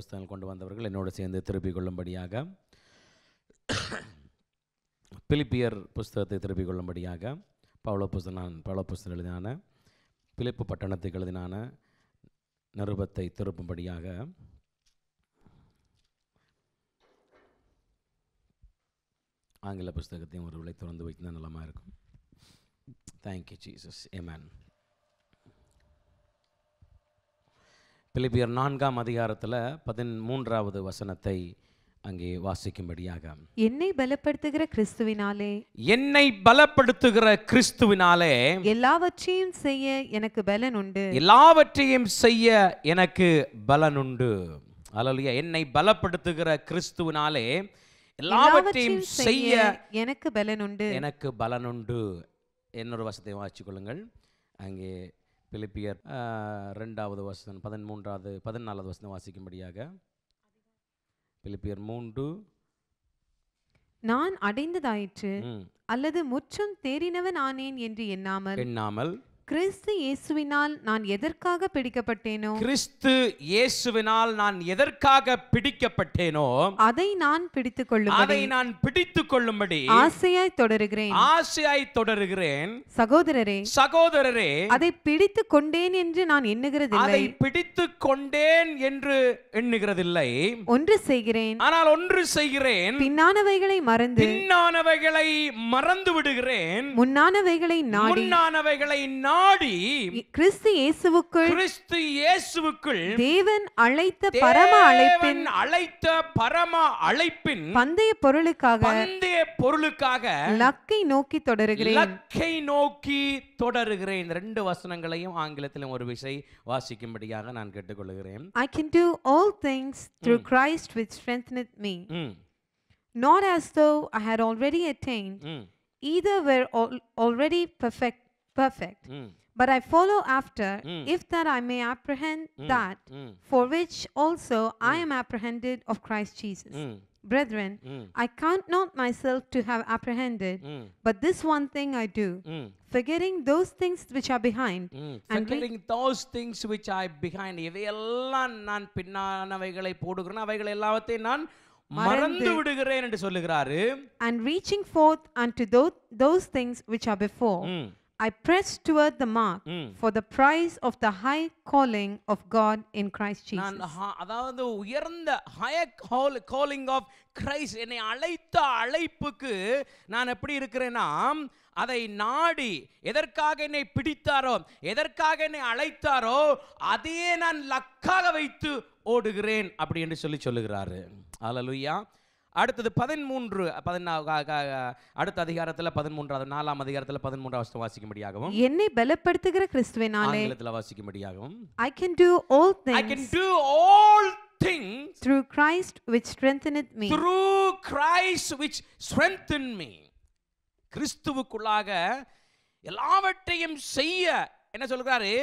புஸ்தகங்கள் கொண்டு வந்தவர்கள் என்னோடு சேர்ந்து திருப்பிக் கொள்ளும்படியாக பிலிப்பியர் புஸ்தகத்தை திருப்பிக் கொள்ளும்படியாக பவுல புஸ்தகம் பவுல புஸ்தகம் எழுதினான பிலிப்பு பட்டணத்துக்கு எழுதினான நிருபத்தை திருப்பும்படியாக ஆங்கில புஸ்தகத்தையும் ஒரு விலை திறந்து வைத்திருந்தா நலமாக இருக்கும் தேங்க்யூ ஜீசஸ் ஏமேன் பிலிப்பியர் நான்காம் அதிகாரத்தில் பதிமூன்றாவது வசனத்தை அங்கே வாசிக்கும்படியாக என்னை பலப்படுத்துகிற கிறிஸ்துவினாலே என்னை பலப்படுத்துகிற கிறிஸ்துவினாலே எல்லாவற்றையும் செய்ய எனக்கு பலன் உண்டு எல்லாவற்றையும் செய்ய எனக்கு பலனுண்டு அல்லையா என்னை பலப்படுத்துகிற கிறிஸ்துவினாலே எல்லாவற்றையும் செய்ய எனக்கு பலன் உண்டு எனக்கு பலனுண்டு இன்னொரு வசத்தை வாசித்துக் கொள்ளுங்கள் அங்கே பிலிப்பியர் ஆ, ரெண்டாவது வசனம் பதிமூன்றாவது பதினாலாவது வசனம் வாசிக்கும்படியாக பிலிப்பியர் மூன்று நான் அடைந்ததாயிற்று ம், அல்லது முற்றும் தேறினவன் ஆனேன் என்று எண்ணாமல் எண்ணாமல் கிறிஸ்து இயேசுவினால் நான் எதற்காக பிடிக்கப்பட்டேனோ கிறிஸ்து இயேசுவினால் நான் எதற்காக பிடிக்கப்பட்டேனோ அதை நான் பிடித்துக் கொள்ளும்படி அதை நான் பிடித்துக் கொள்ளும்படி ஆசையாய் தொடருகிறேன் ஆசையாய் தொடருகிறேன் சகோதரரே சகோதரரே அதை பிடித்துக் கொண்டேன் என்று நான் எண்ணுகிறதில்லை அதை பிடித்துக் கொண்டேன் என்று எண்ணுகிறதில்லை ஒன்று செய்கிறேன் ஆனால் ஒன்று செய்கிறேன் பின்னானவைகளை மறந்து பின்னானவைகளை மறந்து விடுகிறேன் முன்னானவைகளை நாடி முன்னானவைகளை நாடி கிறிஸ்து இயேசுவுக்குள் கிறிஸ்து இயேசுவுக்குள் தேவன் அழைத்த பரம அழைப்பின் தேவன் அழைத்த பரம அழைப்பின் பந்தய பொருளுக்காக பந்தய பொருளுக்காக லக்கை நோக்கி தொடருகிறேன் லக்கை நோக்கி தொடருகிறேன் இந்த ரெண்டு வசனங்களையும் ஆங்கிலத்திலும் ஒரு விசை வாசிக்கும்படியாக நான் கேட்டுக்கொள்கிறேன் I can do all things through Christ which strengtheneth me. ம், Not as though I had already attained, ம், either were al- already perfect, perfect. ம், But I follow after, Mm. if that I may apprehend that ம், for which also I am apprehended of Christ Jesus. ம், Brethren, ம், I count not myself to have apprehended, ம், but this one thing I do, ம், forgetting those things which are behind, ம். And we- Forgetting those things which I behind இவையெல்லாம் நான் பின்னானவைகளை போடுகிறேன் அவைகள் எல்லாவற்றையும் நான் மறந்து விடுகிறேன் என்று சொல்லுகிறாரு and reaching forth unto those, those things which are before, ம், I press toward the mark ம். for the prize of the high calling of God in Christ நான் Jesus. ஹ- அதாவது உயர்ந்த ஹயர் காலிங் ஆஃப் கிரைஸ்ட் என்னை அழைத்த அழைப்புக்கு நான் எப்படி இருக்கிறேன்னா அதை நாடி எதற்காக என்னை பிடித்தாரோ எதற்காக என்னை அழைத்தாரோ அதையே நான் லக்காக வைத்து ஓடுகிறேன் அப்படி என்று சொல்லி சொல்லுகிறாரு அல்லலுயா அடுத்தது பதிமூன்று பதினா க- க- அடுத்த அதிகாரத்தில் பதிமூன்றாவது நாலாம் அதிகாரத்தில் பதிமூன்றாவது வாசிக்கும்படியாகவும் என்னை பலப்படுத்துகிற கிறிஸ்துவினாலே ஆங்கிலத்தில் வாசிக்கும்படியாகவும் I can do all I can things do all things through Christ which strengtheneth me. through Christ which strengthen me கிறிஸ்துவுக்குள்ளாக எல்லாவற்றையும் செய்ய என்ன சொல்கிறாரு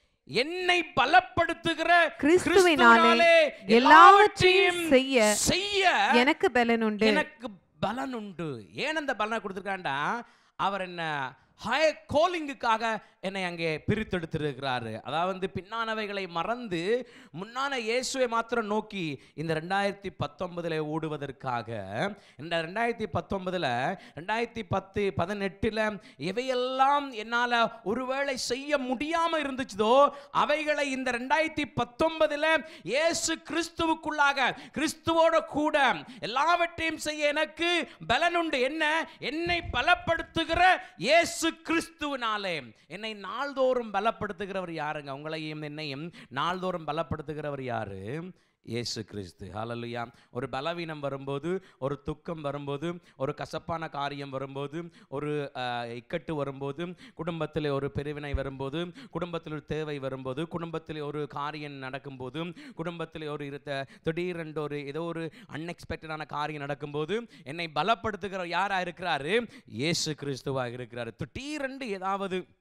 என்னை பலப்படுத்துகிற கிறிஸ்துவினாலே கிறிஸ்துவினாலே எல்லாவற்றையும் எல்லாவற்றையும் செய்ய செய்ய எனக்கு பலன் உண்டு எனக்கு பலன் உண்டு ஏன் அந்த பலனை கொடுத்துருக்காண்டா அவர் என்ன ஹை கோலிங்குக்காக என்னை அங்கே பிரித்தெடுத்திருக்கிறாரு அதாவது பின்னானவைகளை மறந்து முன்னான இயேசுவை மாத்திரம் நோக்கி இந்த ரெண்டாயிரத்தி பத்தொன்பதில் ஓடுவதற்காக இந்த ரெண்டாயிரத்தி பத்தொன்பதில் ரெண்டாயிரத்தி பத்து பதினெட்டில் எவையெல்லாம் என்னால் ஒருவேளை செய்ய முடியாமல் இருந்துச்சதோ அவைகளை இந்த ரெண்டாயிரத்தி பத்தொன்பதில் இயேசு கிறிஸ்துவுக்குள்ளாக கிறிஸ்துவோட கூட எல்லாவற்றையும் செய்ய எனக்கு பலனுண்டு என்ன என்னை பலப்படுத்துகிற இயேசு கிறிஸ்துவினாலே என்னை நாள்தோறும் பலப்படுத்துகிறவர் யாருங்க உங்களையும் என்னையும் நாள்தோறும் பலப்படுத்துகிறவர் யாரு இயேசு கிறிஸ்து ஹalleluya ஒரு பலவீனம் வரும்போது ஒரு துக்கம் வரும்போது ஒரு கசப்பான காரியம் வரும்போது ஒரு அஹ், இக்கட்டு வரும்போது குடும்பத்தில் ஒரு பிரிவினை வரும்போது குடும்பத்தில் ஒரு தேவை வரும்போது குடும்பத்தில் ஒரு காரியம் நடக்கும்போது குடும்பத்தில் ஒரு இருத்த திடீரென்று ஒரு ஏதோ ஒரு அன்எக்ஸ்பெக்டடான காரியம் நடக்கும்போது என்னை பலப்படுத்துகிற யாரா இருக்கிறாரு இயேசு கிறிஸ்துவாக இருக்கிறாரு திடீரென்று ஏதாவது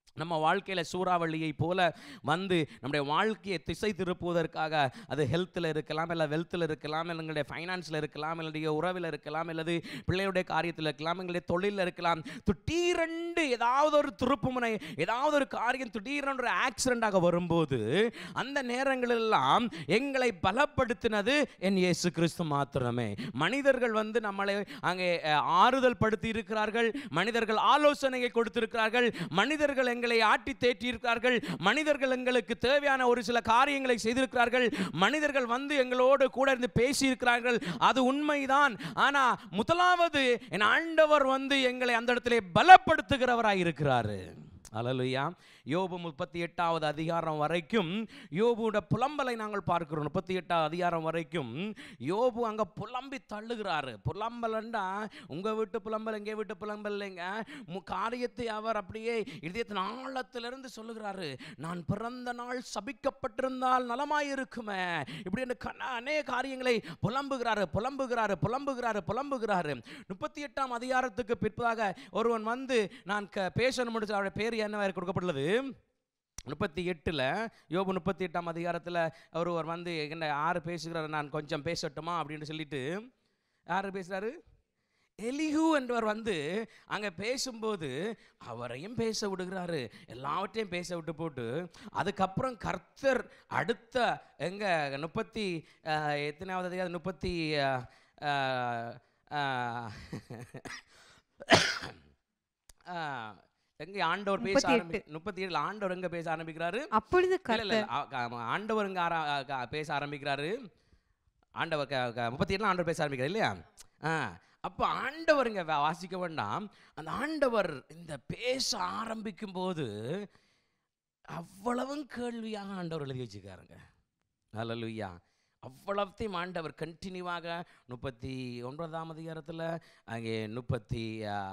நம்ம வாழ்க்கையில் சூறாவளியை போல வந்து நம்முடைய வாழ்க்கையை திசை திருப்புவதற்காக அது ஹெல்த்தில் இருக்கலாம் இல்லை வெல்த்தில் இருக்கலாம் இல்லை எங்களுடைய ஃபைனான்ஸில் இருக்கலாம் இல்லைடைய உறவில் இருக்கலாம் அல்லது பிள்ளையுடைய காரியத்தில் இருக்கலாம் எங்களுடைய தொழிலில் இருக்கலாம் திடீரென்று ஏதாவது ஒரு திருப்புமுனை ஏதாவது ஒரு காரியம் திடீரென்று ஒரு ஆக்சிடெண்ட்டாக வரும்போது அந்த நேரங்களெல்லாம் எங்களை பலப்படுத்தினது என் இயேசு கிறிஸ்து மாத்திரமே மனிதர்கள் வந்து நம்மளை அங்கே அஹ், ஆறுதல் படுத்தி இருக்கிறார்கள் மனிதர்கள் ஆலோசனையை கொடுத்திருக்கிறார்கள் மனிதர்கள் எங்களை ஆட்டி தேற்றியிருக்கிறார்கள் மனிதர்கள் எங்களுக்கு தேவையான ஒரு சில காரியங்களை செய்திருக்கிறார்கள் மனிதர்கள் வந்து எங்களோடு கூட இருந்து பேசியிருக்கிறார்கள் அது உண்மைதான் ஆனா முதலாவது என் ஆண்டவர் வந்து எங்களை அந்த இடத்திலே பலப்படுத்துகிறவராய் இருக்கிறாரு அலலுயா யோபு முப்பத்தி எட்டாவது அதிகாரம் வரைக்கும் யோபுவோட புலம்பலை நாங்கள் பார்க்கிறோம் முப்பத்தி எட்டாவது அதிகாரம் வரைக்கும் யோபு அங்க புலம்பி தள்ளுகிறாரு புலம்பலண்டா உங்க வீட்டு புலம்பல் எங்க வீட்டு புலம்பல் இல்லைங்க மு- காரியத்தை அவர் அப்படியே இதயத்தின் ஆழத்திலிருந்து சொல்லுகிறாரு நான் பிறந்த நாள் சபிக்கப்பட்டிருந்தால் நலமாயிருக்குமே இப்படி என்று கண்ண- அநேக காரியங்களை புலம்புகிறாரு புலம்புகிறாரு புலம்புகிறாரு புலம்புகிறாரு முப்பத்தி எட்டாம் அதிகாரத்துக்கு பிற்பதாக ஒருவன் வந்து நான் க- பேசணும் முடிச்சு அவருடைய பேர் என்னவா கொடுக்கப்பட்டுள்ளது முப்பத்தி எட்டில் யோபு முப்பத்தி எட்டாம் அதிகாரத்தில் ஒருவர் வந்து என்ன யார் பேசுகிறாரு நான் கொஞ்சம் பேசட்டுமா அப்படின்னு சொல்லிட்டு யார் பேசுகிறாரு எலிஹு என்பவர் வந்து அங்கே பேசும்போது அவரையும் பேச விடுகிறாரு எல்லாவற்றையும் பேச விட்டு போட்டு அதுக்கப்புறம் கர்த்தர் அடுத்த எங்க முப்பத்தி அஹ், எத்தனாவது அதிகாரம் முப்பத்தி அஹ், அஹ், அஹ், அஹ், எங்க ஆண்டவர் பேச 38. ஆரம்பி முப்பத்தி ஏழுல ஆண்டவர் எங்க பேச ஆரம்பிக்கிறாரு அப்பொழுது இல்ல இல்ல கர்த்தர் ஆ- ஆமா, ஆண்டவர் இங்க ஆரா- ஆ, க- பேச ஆரம்பிக்கிறாரு ஆண்டவர் க- க- முப்பத்தி ஏழுல ஆண்டவர் பேச ஆரம்பிக்கிறார் இல்லையா ஆ அப்போ ஆண்டவர் இங்க வா- வாசிக்க வேண்டாம் அந்த ஆண்டவர் இந்த பேச ஆரம்பிக்கும் போது அவ்வளவும் கேள்வியாக ஆண்டவர் எழுதி வச்சுக்காருங்க அல்லலுயா அவ்வளவுத்தையும் ஆண்டவர் கண்டினியூவாக முப்பத்தி ஒன்பதாம் அதிகாரத்தில் அங்கே முப்பத்தி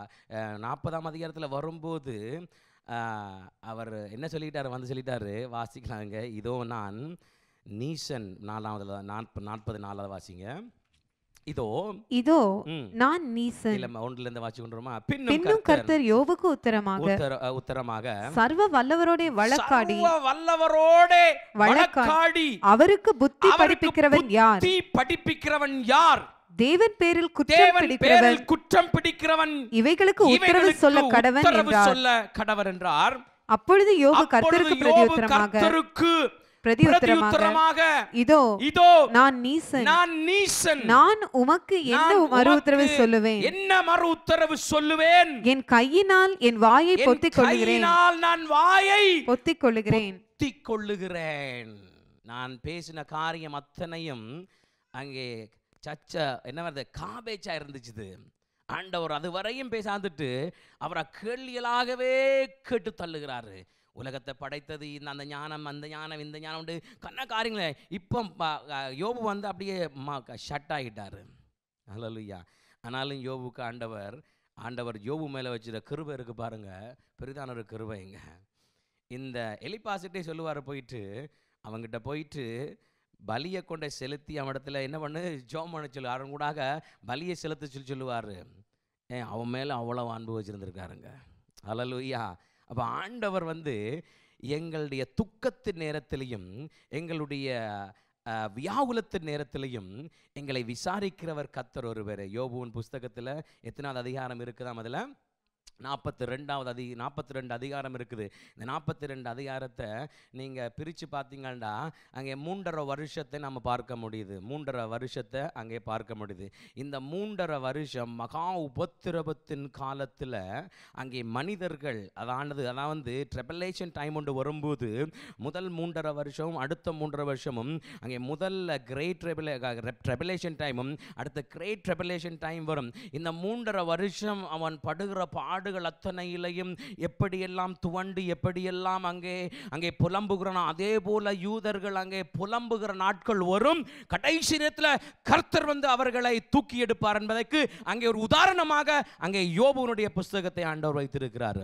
நாற்பதாம் அதிகாரத்தில் வரும்போது ஆ, அவர் என்ன சொல்லிட்டாரு வந்து சொல்லிட்டாரு வாசிக்கலாங்க இதோ நான் நீசன் நாலாவதுல நாற்பது நாற்பது நாலாவது வாசிங்க இதோ இதோ ம் நான் நீசன் இல்ல ஒன்றுல இருந்து வாசி கொண்டுருமா பின்னும் பின்னும் கர்த்தர் கர்த்தர் யோபுக்கு உத்தரமாக உத்தர அ, உத்தரமாக சர்வ வல்லவரோட வழக்காடி சர்வ வல்லவரோடே வழக்கா- வழக்காடி அவருக்கு புத்தி அவருக்கு படிப்பிக்கிறவன் யார் புத்தி படிப்பிக்கிறவன் யார் தேவன் பேரில் குற்றம் தேவன் பிடிக்கிறவன் பேரில் குற்றம் பிடிக்கிறவன் இவைகளுக்கு உத்தரவு இவைகளுக்கு சொல்ல கடவன் உத்தரவு என்றார் சொல்ல கடவர் என்றார் அப்பொழுது யோபு அப்பொழுது கர்த்தருக்கு யோபு பிரதியுத்தரமாக கர்த்தருக்கு பிரதியுத்தரமாக பிரதியுத்தரமாக இதோ இதோ நான் நீசன் நான் நீசன் நான் உமக்கு என்ன நான் மறு உத்தரவு உமக்கு சொல்லுவேன் என்ன மறு உத்தரவு சொல்லுவேன் என் கையினால் என் வாயை என் பொத்திக் கொள்ளுகிறேன் கையினால் நான் வாயை பொத்திக் கொள்ளுகிறேன் பொத்திக் கொள்ளுகிறேன் நான் பேசின காரியம் அத்தனையும் அங்கே சச்ச என்ன வருது காபேச்சா இருந்துச்சுது ஆண்டவர் அது வரையும் பேசாந்துட்டு அவரை கேள்வியலாகவே கேட்டு தள்ளுகிறாரு உலகத்தை படைத்தது இந்த அந்த ஞானம் அந்த ஞானம் இந்த ஞானம் உண்டு கண்ண காரியங்களே இப்போ ப- அஹ் யோபு வந்து அப்படியே ஷட் ஆகிட்டாரு அல்லலுயா ஆனாலும் யோபுக்கு ஆண்டவர் ஆண்டவர் யோபு மேலே வச்சிருக்க கிருபை இருக்கு பாருங்க பெரிதான ஒரு கிருபைங்க இந்த எலிபாசிட்டே சொல்லுவார் போயிட்டு அவங்கிட்ட போயிட்டு பலியை கொண்டை செலுத்தி அவன் இடத்துல என்ன பண்ணு ஜோம் பண்ண சொல்லு அவன் கூடாக பலியை செலுத்த சொல்லி சொல்லுவார் ஏன் அவன் மேலே அவ்வளோ அன்பு வச்சுருந்துருக்காருங்க அலலுயா அப்போ ஆண்டவர் வந்து எங்களுடைய துக்கத்தின் நேரத்திலையும் எங்களுடைய அஹ், வியாகுலத்தின் நேரத்திலையும் எங்களை விசாரிக்கிறவர் கத்தர் ஒருவர் யோபுவின் புஸ்தகத்தில் எத்தனாவது அதிகாரம் இருக்குதாம் அதில் நாற்பத்தி ரெண்டாவது அதி நாற்பத்தி ரெண்டு அதிகாரம் இருக்குது இந்த நாற்பத்தி ரெண்டு அதிகாரத்தை நீங்கள் பிரித்து பார்த்தீங்கன்னா அங்கே மூன்றரை வருஷத்தை நம்ம பார்க்க முடியுது மூன்றரை வருஷத்தை அங்கே பார்க்க முடியுது இந்த மூன்றரை வருஷம் மகா உபத்திரவத்தின் காலத்தில் அங்கே மனிதர்கள் அதானது அதான் வந்து ட்ரெபலேஷன் டைம் ஒன்று வரும்போது முதல் மூன்றரை வருஷம் அடுத்த மூன்றரை வருஷமும் அங்கே முதல்ல கிரேட் ட்ரெபலே ட்ரெபலேஷன் டைமும் அடுத்த கிரேட் ட்ரெபலேஷன் டைம் வரும் இந்த மூன்றரை வருஷம் அவன் படுகிற பாடுகள் அத்தனையிலையும் எப்படியெல்லாம் துவண்டு எப்படியெல்லாம் அங்கே அங்கே புலம்புகிறானோ அதே போல யூதர்கள் அங்கே புலம்புகிற நாட்கள் வரும் கடைசி நேரத்தில் கர்த்தர் வந்து அவர்களை தூக்கி எடுப்பார் என்பதற்கு அங்கே ஒரு உதாரணமாக அங்கே யோபுனுடைய புஸ்தகத்தை ஆண்டவர் வைத்திருக்கிறார்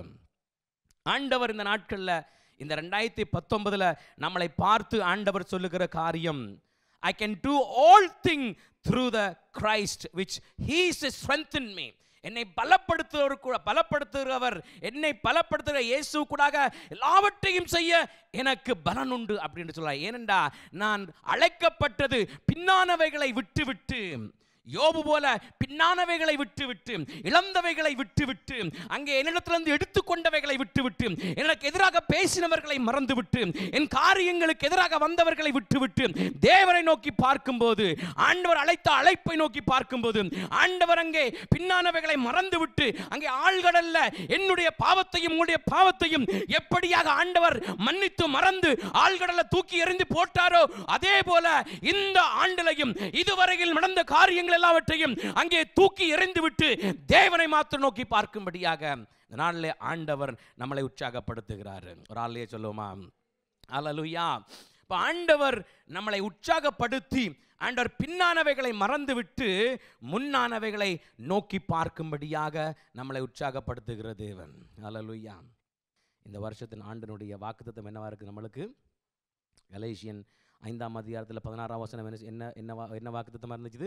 ஆண்டவர் இந்த நாட்களில் இந்த ரெண்டாயிரத்தி பத்தொன்பதுல நம்மளை பார்த்து ஆண்டவர் சொல்லுகிற காரியம் I can do all thing through the Christ which he's strengthen me என்னை பலப்படுத்துவர் கூட பலப்படுத்துகிறவர் என்னை பலப்படுத்துகிற இயேசு கூடாக எல்லாவற்றையும் செய்ய எனக்கு பலன் உண்டு அப்படின்னு சொல்றார் ஏனென்றா நான் அழைக்கப்பட்டது பின்னானவைகளை விட்டுவிட்டு யோபு போல பின்னானவைகளை விட்டுவிட்டு இழந்தவைகளை விட்டுவிட்டு அங்கே என்னிடத்திலிருந்து எடுத்துக்கொண்டவைகளை விட்டுவிட்டு எனக்கு எதிராக பேசினவர்களை மறந்துவிட்டு என் காரியங்களுக்கு எதிராக வந்தவர்களை விட்டுவிட்டு தேவரை நோக்கி பார்க்கும்போது ஆண்டவர் அழைத்த அழைப்பை நோக்கி பார்க்கும்போது ஆண்டவர் அங்கே பின்னானவைகளை மறந்துவிட்டு அங்கே ஆழ்கடல்ல என்னுடைய பாவத்தையும் உங்களுடைய பாவத்தையும் எப்படியாக ஆண்டவர் மன்னித்து மறந்து ஆழ்கடல்ல தூக்கி எறிந்து போட்டாரோ அதே போல இந்த ஆண்டிலையும் இதுவரையில் நடந்த காரியங்கள் எல்லாவற்றையும் அங்கே தூக்கி எறிந்து விட்டு தேவனை மாத்திரம் நோக்கி பார்க்கும்படியாக இந்த நாளிலே ஆண்டவர் நம்மளை உற்சாகப்படுத்துகிறார் ஒரு ஆளையே சொல்லுவோமா அல்லலுயா இப்போ ஆண்டவர் நம்மளை உற்சாகப்படுத்தி ஆண்டவர் பின்னானவைகளை மறந்துவிட்டு முன்னானவைகளை நோக்கி பார்க்கும்படியாக நம்மளை உற்சாகப்படுத்துகிற தேவன் அல்லலுயா இந்த வருஷத்தின் ஆண்டனுடைய வாக்குத்தத்தம் என்னவா இருக்கு நம்மளுக்கு கலேஷியன் ஐந்தாம் அதிகாரத்தில் பதினாறாம் வசனம் என்ன என்ன என்ன வா- என்ன வாக்குத்தத்தமாக இருந்துச்சு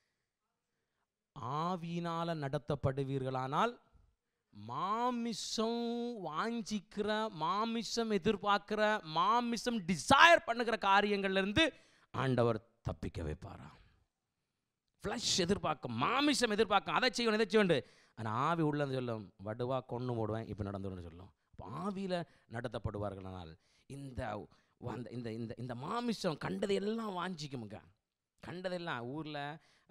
ஆவியினால நடத்தப்படுவீர்களானால் மாமிசம் வாஞ்சிக்கிற மாமிசம் எதிர்பார்க்கிற மாமிசம் டிசையர் பண்ணுகிற காரியங்கள்ல இருந்து ஆண்டவர் தப்பிக்க வைப்பாராம் ஃப்ளஷ் எதிர்பார்க்கும் மாமிசம் எதிர்பார்க்கும் அதை செய்யணும் இதை செய்யணும் ஆனால் ஆவி உள்ளது சொல்லும் வடுவா கொண்டு மூடுவேன் இப்போ நடந்துடும் சொல்லும் அப்போ ஆவியில் நடத்தப்படுவார்களானால் இந்த அந்த இந்த இந்த இந்த மாமிசம் கண்டதையெல்லாம் வாஞ்சிக்குமுங்க கண்டதெல்லாம் ஊரில்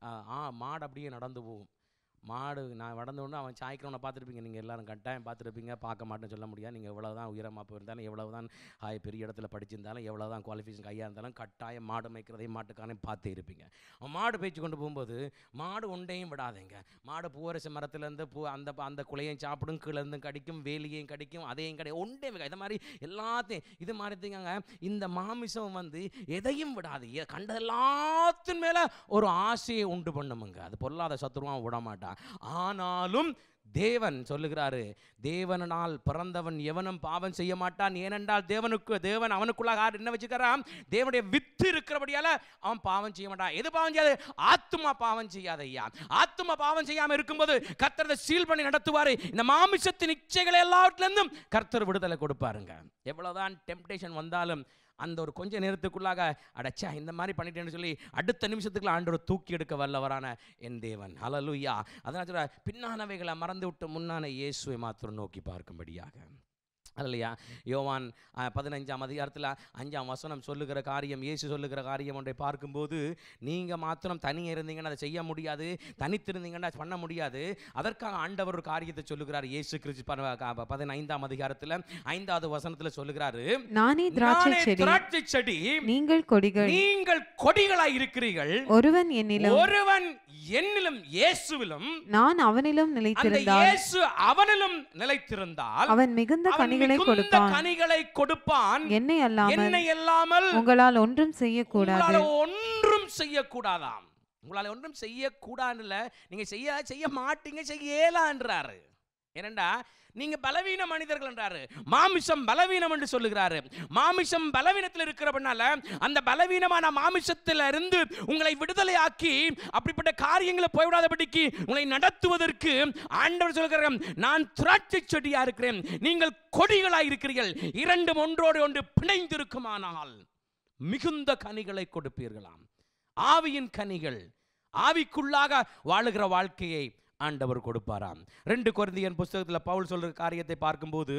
ஆ மாடு அப்படியே நடந்து போகும் மாடு நான் நடந்து கொண்டு அவன் சாய்க்கிறவனை பார்த்துருப்பீங்க நீங்கள் எல்லாரும் கட்டாயம் பார்த்துருப்பீங்க பார்க்க மாட்டேன்னு சொல்ல முடியாது நீங்கள் எவ்வளோ தான் உயரமாக இருந்தாலும் எவ்வளோ தான் ஹாய் பெரிய இடத்துல படிச்சிருந்தாலும் எவ்வளோ தான் குவாலிஃபிகேஷன் கையாக இருந்தாலும் கட்டாயம் மாடு மேய்க்கிறதையும் மாட்டுக்காரையும் பார்த்தே இருப்பீங்க அவன் மாடு பேச்சு கொண்டு போகும்போது மாடு ஒன்றையும் விடாதீங்க மாடு பூவரச மரத்துலேருந்து பூ அந்த அந்த குலையையும் சாப்பிடும் கீழே இருந்து கடிக்கும் வேலியையும் கடிக்கும் அதையும் கிடையாது ஒன்றே இது மாதிரி எல்லாத்தையும் இது மாதிரி திங்கங்க இந்த மாமிசம் வந்து எதையும் விடாது எ- கண்ட எல்லாத்தின் மேலே ஒரு ஆசையை உண்டு பண்ணுமுங்க அது பொல்லாத சத்துருவான் விட மாட்டான் ஆனாலும் தேவன் சொல்லுகிறாரு தேவனால் பிறந்தவன் எவனும் பாவம் செய்ய மாட்டான் ஏனென்றால் தேவனுக்கு தேவன் அவனுக்குள்ளாக யார் என்ன வச்சுக்கிறான் தேவனுடைய வித்து இருக்கிறபடியால அவன் பாவம் செய்ய மாட்டான் எது பாவம் செய்யாது ஆத்துமா பாவம் செய்யாத ஐயா ஆத்துமா பாவம் செய்யாம இருக்கும்போது கர்த்தர் சீல் பண்ணி நடத்துவாரு இந்த மாமிசத்தின் இச்சைகளை எல்லாவற்றிலிருந்தும் கர்த்தர் விடுதலை கொடுப்பாருங்க எவ்வளவுதான் டெம்டேஷன் வந்தாலும் அந்த ஒரு கொஞ்ச நேரத்துக்குள்ளாக அடச்சா இந்த மாதிரி பண்ணிட்டேன்னு சொல்லி அடுத்த நிமிஷத்துக்குள்ள ஆண்டவர் தூக்கி எடுக்க வல்லவரான என் தேவன் ஹalleluya அதனால் சொல்ற பின்னானவைகளை மறந்து விட்டு முன்னான இயேசுவை மாத்திரம் நோக்கி பார்க்கும்படியாக அல்லையா யோவான் அஹ், பதினஞ்சாம் அதிகாரத்தில் அஞ்சாம் வசனம் சொல்லுகிற காரியம் இயேசு சொல்லுகிற காரியம் ஒன்றை பார்க்கும்போது நீங்கள் மாத்திரம் தனியாக இருந்தீங்கன்னா அதை செய்ய முடியாது தனித்திருந்தீங்கன்னா அதை பண்ண முடியாது அதற்காக ஆண்டவர் ஒரு காரியத்தை சொல்லுகிறார் இயேசு கிறிஸ்து ப- க- பதினைந்தாம் அதிகாரத்தில் ஐந்தாவது வசனத்தில் சொல்லுகிறாரு நானே திராட்சை நானே செடி திராட்சை செடி நீங்கள் கொடிகள் நீங்கள் கொடிகளாய் இருக்கிறீர்கள் ஒருவன் என்னிலும் ஒருவன் என்னிலும் இயேசுவிலும் நான் அவனிலும் அந்த நிலைத்திருந்தால் இயேசு அவனிலும் நிலைத்திருந்தால் அவன் மிகுந்த அவன் கனிகளை மிகுந்த கொடுப்பான் கனிகளை கொடுப்பான் என்னை அல்லாமல் என்னை இல்லாமல் உங்களால் ஒன்றும் செய்யக்கூடாது உங்களால ஒன்றும் செய்யக்கூடாதாம் உங்களால ஒன்றும் செய்யக்கூடாதுல நீங்க செய்ய செய்ய மாட்டீங்க செய்ய இயலான்றாரு ஏனண்டா நீங்க பலவீன மனிதர்கள் என்றாரு மாமிசம் பலவீனம் என்று சொல்லுகிறாரு மாமிசம் பலவீனத்தில் இருக்கிறபடினால அந்த பலவீனமான மாமிசத்தில் இருந்து உங்களை விடுதலையாக்கி அப்படிப்பட்ட காரியங்களை போய்விடாதபடிக்கு உங்களை நடத்துவதற்கு ஆண்டவர் சொல்கிறார் நான் திராட்சை செடியா இருக்கிறேன் நீங்கள் கொடிகளா இருக்கிறீர்கள் இரண்டும் ஒன்றோடு ஒன்று பிணைந்திருக்குமானால் மிகுந்த கனிகளை கொடுப்பீர்களாம் ஆவியின் கனிகள் ஆவிக்குள்ளாக வாழுகிற வாழ்க்கையை ஆண்டவர் கொடுப்பாராம் ரெண்டு கொரிந்தியன் புஸ்தகத்தில் பவுல் சொல்ற காரியத்தை பார்க்கும்போது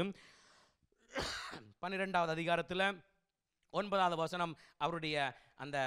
பன்னிரெண்டாவது அதிகாரத்தில் ஒன்பதாவது வசனம் அவருடைய அந்த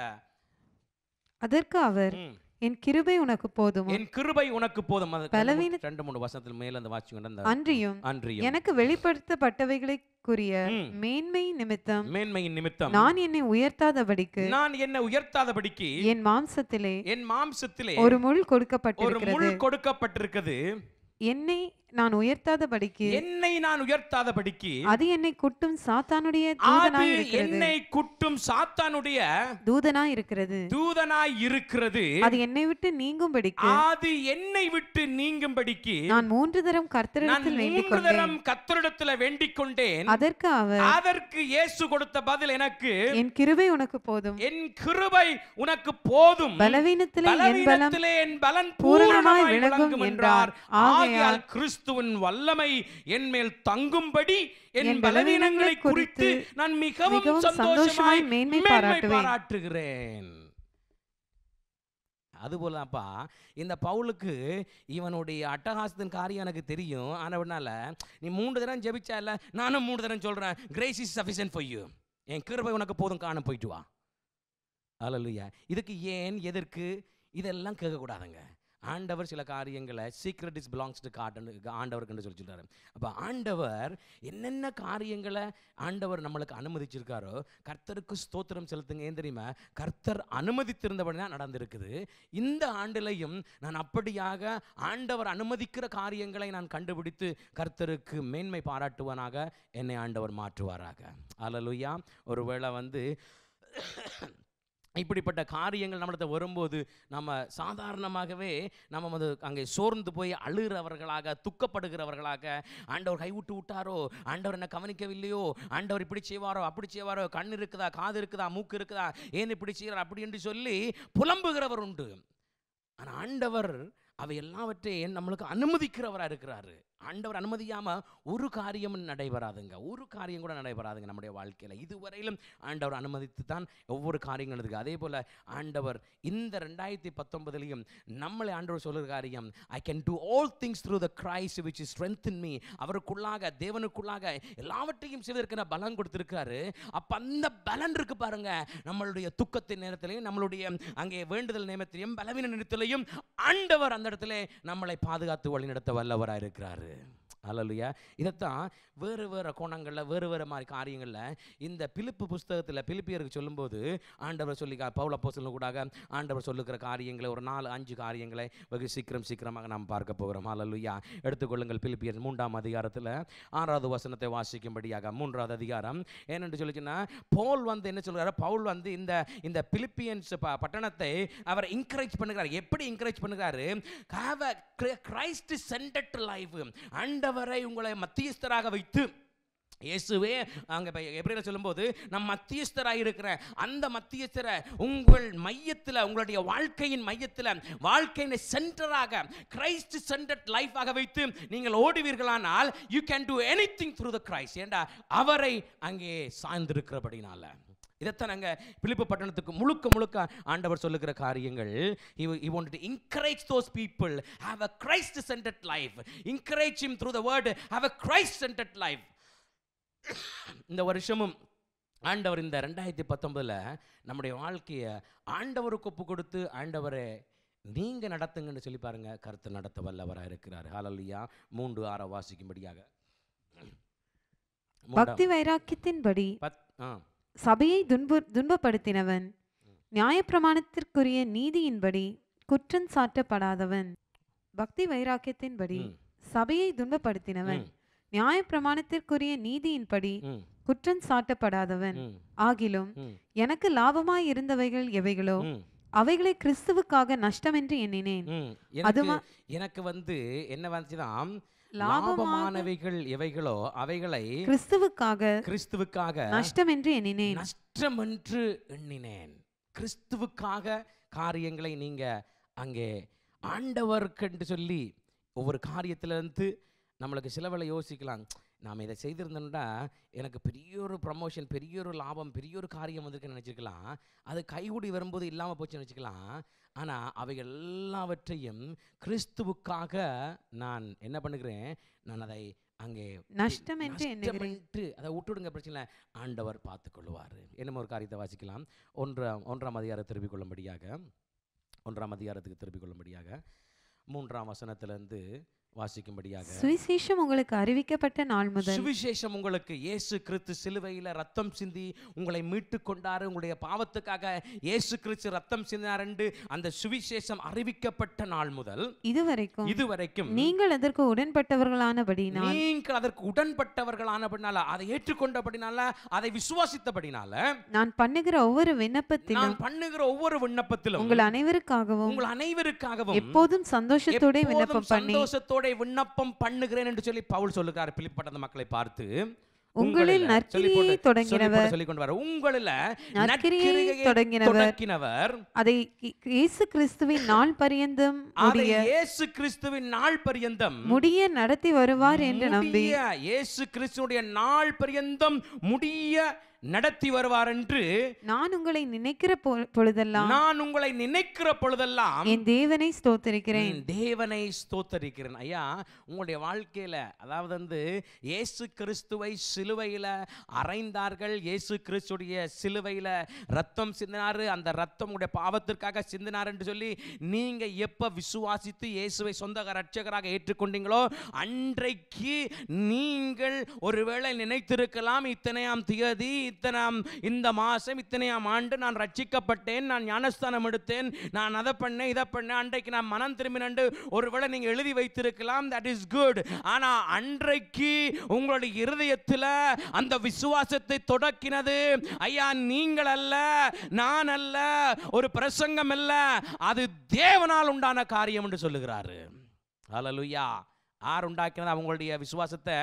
அதற்கு அவர் ம், என் கிருபை உனக்கு போதும் என் கிருபை உனக்கு போதும் அது ரெண்டு மூணு- பலவீன- ரெண்டு மூணு வசனத்தில் மேல அந்த வாட்சி அந்த அன்றியும் அன்றியும் எனக்கு வெளிப்படுத்தப்பட்டவைகளுக்குரிய ம். மேன்மை நிமித்தம் மேன்மையின் நிமித்தம் நான் என்னை உயர்த்தாதபடிக்கு நான் என்ன உயர்த்தாதபடிக்கு என் மாம்சத்திலே என் மாம்சத்திலே ஒரு முள் ஒரு கொடுக்கப்பட்டிருக்கிறது முள் கொடுக்கப்பட்டிருக்கிறது என்னை நான் உயர்த்தாதபடிக்கு என்னை நான் உயர்த்தாதபடிக்கு அது என்னை குட்டும் சாத்தானுடைய அது தூதனாய் இருக்கிறது என்னை குட்டும் சாத்தானுடைய தூதனாய் இருக்கிறது தூதனாய் இருக்கிறது அது என்னை விட்டு நீங்கும்படிக்கு அது என்னை விட்டு நீங்கும்படிக்கு நான் மூன்று தரம் நான் கர்த்தரிடத்தில் வேண்டிக் மூன்று கொண்டேன் தரம் கத்தரிடத்துல வேண்டிக் கொண்டேன் அதற்கு அவர் அதற்கு இயேசு கொடுத்த பதில் எனக்கு என் கிருபை உனக்கு போதும் என் கிருபை உனக்கு போதும் பலவீனத்திலே என் பலம் பலவீனத்திலே என் பலன் பூரணமாய் பூரணமாய் விளங்கும் விளங்கும் என்றார். என்றார் ஆகையால் ஆகையால் கிறிஸ்துவின் வல்லமை என் மேல் தங்கும்படி என் என் பலவீனங்களை பலவீனங்களை குறித்து குறித்து நான் மிகவும் மிகவும் சந்தோஷமாய் சந்தோஷமாய் மேன்மை மேன்மை பாராட்டுவேன். பாராட்டுகிறேன் அதுபோலப்பா இந்த பவுலுக்கு இவனுடைய அட்டகாசத்தின் காரியம் எனக்கு தெரியும் ஆனவனால நீ மூன்று தரம் ஜெபிச்சா இல்ல நானும் மூன்று தரம் சொல்றேன் grace is sufficient for you என் கிருபை உனக்கு போதும் காண போயிட்டு வா அல்லையா இதுக்கு ஏன் எதற்கு இதெல்லாம் கேட்கக்கூடாதுங்க ஆண்டவர் சில காரியங்களை சீக்ரெட் இஸ் பிலாங்ஸ் டு காட்னு ஆண்டவருக்குன்னு சொல்லி சொல்றாரு அப்போ ஆண்டவர் என்னென்ன காரியங்களை ஆண்டவர் நம்மளுக்கு அனுமதிச்சிருக்காரோ கர்த்தருக்கு ஸ்தோத்திரம் செலுத்துங்க ஏன் தெரியுமா கர்த்தர் அனுமதித்திருந்தபடி தான் நடந்திருக்குது இந்த ஆண்டிலையும் நான் அப்படியாக ஆண்டவர் அனுமதிக்கிற காரியங்களை நான் கண்டுபிடித்து கர்த்தருக்கு மேன்மை பாராட்டுவனாக என்னை ஆண்டவர் மாற்றுவாராக அல்லலுயா ஒருவேளை வந்து இப்படிப்பட்ட காரியங்கள் நம்மளத்தை வரும்போது நம்ம சாதாரணமாகவே நம்ம வந்து அங்கே சோர்ந்து போய் அழுகிறவர்களாக துக்கப்படுகிறவர்களாக ஆண்டவர் கைவிட்டு விட்டாரோ ஆண்டவர் என்ன கவனிக்கவில்லையோ ஆண்டவர் இப்படி செய்வாரோ அப்படி செய்வாரோ கண் இருக்குதா காது இருக்குதா மூக்கு இருக்குதா ஏன் இப்படி செய்கிறார் அப்படி என்று சொல்லி புலம்புகிறவர் உண்டு ஆனால் ஆண்டவர் அவை எல்லாவற்றையும் நம்மளுக்கு அனுமதிக்கிறவராக இருக்கிறாரு ஆண்டவர் அனுமதியாம ஒரு காரியமும் நடைபெறாதுங்க ஒரு காரியம் கூட நடைபெறாதுங்க நம்முடைய வாழ்க்கையில் இதுவரையிலும் ஆண்டவர் அனுமதித்து தான் ஒவ்வொரு காரியங்கள் இருக்கு அதே போல் ஆண்டவர் இந்த ரெண்டாயிரத்தி பத்தொன்பதுலையும் நம்மளை ஆண்டவர் சொல்லுற காரியம் I can do all things through the Christ which is strength me அவருக்குள்ளாக தேவனுக்குள்ளாக எல்லாவற்றையும் செய்வதற்கு நான் பலன் கொடுத்துருக்காரு அப்போ அந்த பலன் இருக்கு பாருங்க நம்மளுடைய துக்கத்தின் நேரத்திலையும் நம்மளுடைய அங்கே வேண்டுதல் நேரத்திலையும் பலவீன நேரத்திலையும் ஆண்டவர் அந்த இடத்துல நம்மளை பாதுகாத்து வழிநடத்த வல்லவராக இருக்கிறாரு அல்லலுயா இதைத்தான் வேறு வேறு கோணங்களில் வேறு வேறு மாதிரி காரியங்களில் இந்த பிலிப்பு புஸ்தகத்தில் பிலிப்பியருக்கு சொல்லும்போது ஆண்டவர் சொல்லி பவுல போசலும் கூட ஆண்டவர் சொல்லுகிற காரியங்களை ஒரு நாலு அஞ்சு காரியங்களை வெகு சீக்கிரம் சீக்கிரமாக நாம் பார்க்க போகிறோம் அல்லலுயா எடுத்துக்கொள்ளுங்கள் பிலிப்பியர் மூன்றாம் அதிகாரத்தில் ஆறாவது வசனத்தை வாசிக்கும்படியாக மூன்றாவது அதிகாரம் ஏனென்று சொல்லிச்சுன்னா பவுல் வந்து என்ன சொல்கிறார் பவுல் வந்து இந்த இந்த பிலிப்பியன்ஸ் ப- பட்டணத்தை அவர் என்கரேஜ் பண்ணுகிறார் எப்படி என்கரேஜ் பண்ணுகிறாரு have a Christ centred life ஆண்டவரை உங்களை மத்தியஸ்தராக வைத்து இயேசுவே அங்கே எப்படி சொல்லும்போது நம் மத்தியஸ்தராக இருக்கிற அந்த மத்தியஸ்தரை உங்கள் மையத்தில் உங்களுடைய வாழ்க்கையின் மையத்தில் வாழ்க்கையின் சென்டராக கிரைஸ்ட் சென்டட் லைஃபாக வைத்து நீங்கள் ஓடுவீர்களானால் you can do anything through the Christ ஏண்டா அவரை அங்கே சார்ந்திருக்கிறபடினால இதைத்தான் நாங்கள் பிலிப்பு பட்டணத்துக்கு முழுக்க முழுக்க ஆண்டவர் சொல்லுகிற காரியங்கள் he he wanted to encourage those people have a christ centered life encourage him through the word have a christ centered life இந்த வருஷமும் ஆண்டவர் இந்த ரெண்டாயிரத்தி பத்தொன்பதுல நம்முடைய வாழ்க்கையை ஆண்டவருக்கு ஒப்பு கொடுத்து ஆண்டவரை நீங்க நடத்துங்கன்னு சொல்லி பாருங்க கருத்து நடத்த வல்லவராக இருக்கிறார் ஹalleluya மூன்று ஆற வாசிக்கும்படியாக மூன்றாம் பக்தி வைராக்கியத்தின்படி பத் ஆ சபையை துன்பு துன்பப்படுத்தினவன் நியாயப்பிரமாணத்திற்குரிய நீதியின்படி குற்றம் சாட்டப்படாதவன் பக்தி வைராக்கியத்தின்படி ம், சபையை துன்பப்படுத்தினவன் ம், நியாயப்பிரமாணத்திற்குரிய நீதியின்படி ம், குற்றம் சாட்டப்படாதவன் ம், ஆகிலும் ம், எனக்கு லாபமாய் இருந்தவைகள் எவைகளோ ம், அவைகளை கிறிஸ்துவுக்காக நஷ்டமென்று எண்ணினேன் ம். எனக்கு அதுமா- எனக்கு வந்து என்ன வந்துச்சுதான் லாபமாக லாபமானவைகள் எவைகளோ அவைகளை கிறிஸ்துவுக்காக கிறிஸ்துவுக்காக நஷ்டமென்று எண்ணினேன் நஷ்டம் என்று எண்ணினேன் கிறிஸ்துவுக்காக காரியங்களை நீங்க அங்கே ஆண்டவர்க்கென்று சொல்லி ஒவ்வொரு காரியத்திலிருந்து நம்மளுக்கு சிலவளை யோசிக்கலாம் நாம் இதை செய்திருந்தோம்னா எனக்கு பெரிய ஒரு ப்ரமோஷன் பெரிய ஒரு லாபம் பெரிய ஒரு காரியம் வந்திருக்குன்னு நினச்சிக்கலாம் அது கைகூடி வரும்போது இல்லாமல் போச்சுன்னு நினச்சிக்கலாம் ஆனால் அவைகள் எல்லாவற்றையும் கிறிஸ்துவுக்காக நான் என்ன பண்ணுகிறேன் நான் அதை அங்கே நஷ்டம் என்று எண்ணுகிறேன் நஷ்டமின்றி அதை விட்டுடுங்க பிரச்சனை இல்லை. ஆண்டவர் பார்த்துக் கொள்வார் என்னமோ ஒரு காரியத்தை வாசிக்கலாம் ஒன்றாம் ஒன்றாம் அதிகாரம் திருப்பிக் கொள்ளும்படியாக ஒன்றாம் அதிகாரத்துக்கு திருப்பிக் கொள்ளும்படியாக மூன்றாம் வசனத்திலிருந்து வாசிக்கும்படியாக சுவிசேஷம் உங்களுக்கு அறிவிக்கப்பட்ட நாள் முதல் சுவிசேஷம் உங்களுக்கு இயேசு கிறிஸ்து சிலுவையில ரத்தம் சிந்தி உங்களை மீட்டு கொண்டாரு உங்களுடைய பாவத்துக்காக இயேசு கிறிஸ்து ரத்தம் சிந்தினார் என்று அந்த சுவிசேஷம் அறிவிக்கப்பட்ட நாள் முதல் இதுவரைக்கும் இதுவரைக்கும் நீங்கள் அதற்கு உடன்பட்டவர்களானபடியினால் நீங்கள் அதற்கு உடன்பட்டவர்களானபடினால அதை ஏற்றுக்கொண்டபடினால அதை விசுவாசித்தபடினால நான் பண்ணுகிற ஒவ்வொரு விண்ணப்பத்திலும் நான் பண்ணுகிற ஒவ்வொரு விண்ணப்பத்திலும் உங்கள் அனைவருக்காகவும் உங்கள் அனைவருக்காகவும் எப்போதும் சந்தோஷத்தோட எப்போதும் விண்ணப்பம் பண்ணி சந்தோஷத்தோட விண்ணப்பம் பண்ணுகிறேன் என்று சொல்லி பவுல் சொல்லுகிறார் பிலிப்பட்ட மக்களை பார்த்து உங்களில் நற்கிரியை தொடங்கினவர் சொல்லி கொண்டு வர உங்களில் நற்கிரியை நற்கிரியை தொடங்கினவர் தொடக்கினவர் அதை இ- இயேசு கிறிஸ்துவின் நாள் பரியந்தம் அதை முடிய இயேசு கிறிஸ்துவின் நாள் பரியந்தம் முடிய நடத்தி வருவார் என்று நம்பி முடிய இயேசு கிறிஸ்துடைய நாள் பரியந்தம் முடிய நடத்தி வருவார் என்று நான் உங்களை நினைக்கிற பொ- பொழுதெல்லாம் நான் உங்களை நினைக்கிற பொழுதெல்லாம் என் தேவனை ஸ்தோத்தரிக்கிறேன் ம், தேவனை ஸ்தோத்தரிக்கிறேன் ஐயா உங்களுடைய வாழ்க்கையில அதாவது வந்து இயேசு கிறிஸ்துவை சிலுவையில அறைந்தார்கள் இயேசு கிறிஸ்துடைய சிலுவையில ரத்தம் சிந்தினாரு அந்த ரத்தம் உங்களுடைய பாவத்திற்காக சிந்தினார் என்று சொல்லி நீங்க எப்ப விசுவாசித்து இயேசுவை சொந்த ரட்சகராக ஏற்றுக்கொண்டீங்களோ அன்றைக்கு நீங்கள் ஒருவேளை நினைத்திருக்கலாம் இத்தனையாம் திகதி இத்தனாம் இந்த மாசம் இத்தனையாம் ஆண்டு நான் ரட்சிக்கப்பட்டேன் நான் ஞானஸ்தானம் எடுத்தேன் நான் அதை பண்ணேன் இதை பண்ணேன் அன்றைக்கு நான் மனம் திரும்பினண்டு ஒருவேளை நீங்க எழுதி வைத்திருக்கலாம் தட் இஸ் குட் ஆனா அன்றைக்கு உங்களுடைய இருதயத்தில் அந்த விசுவாசத்தை தொடக்கினது ஐயா நீங்கள் அல்ல நான் அல்ல ஒரு பிரசங்கம் அல்ல அது தேவனால் உண்டான காரியம் என்று சொல்லுகிறாரு ஹalleluya யார் உண்டாக்கினது அவங்களுடைய விசுவாசத்தை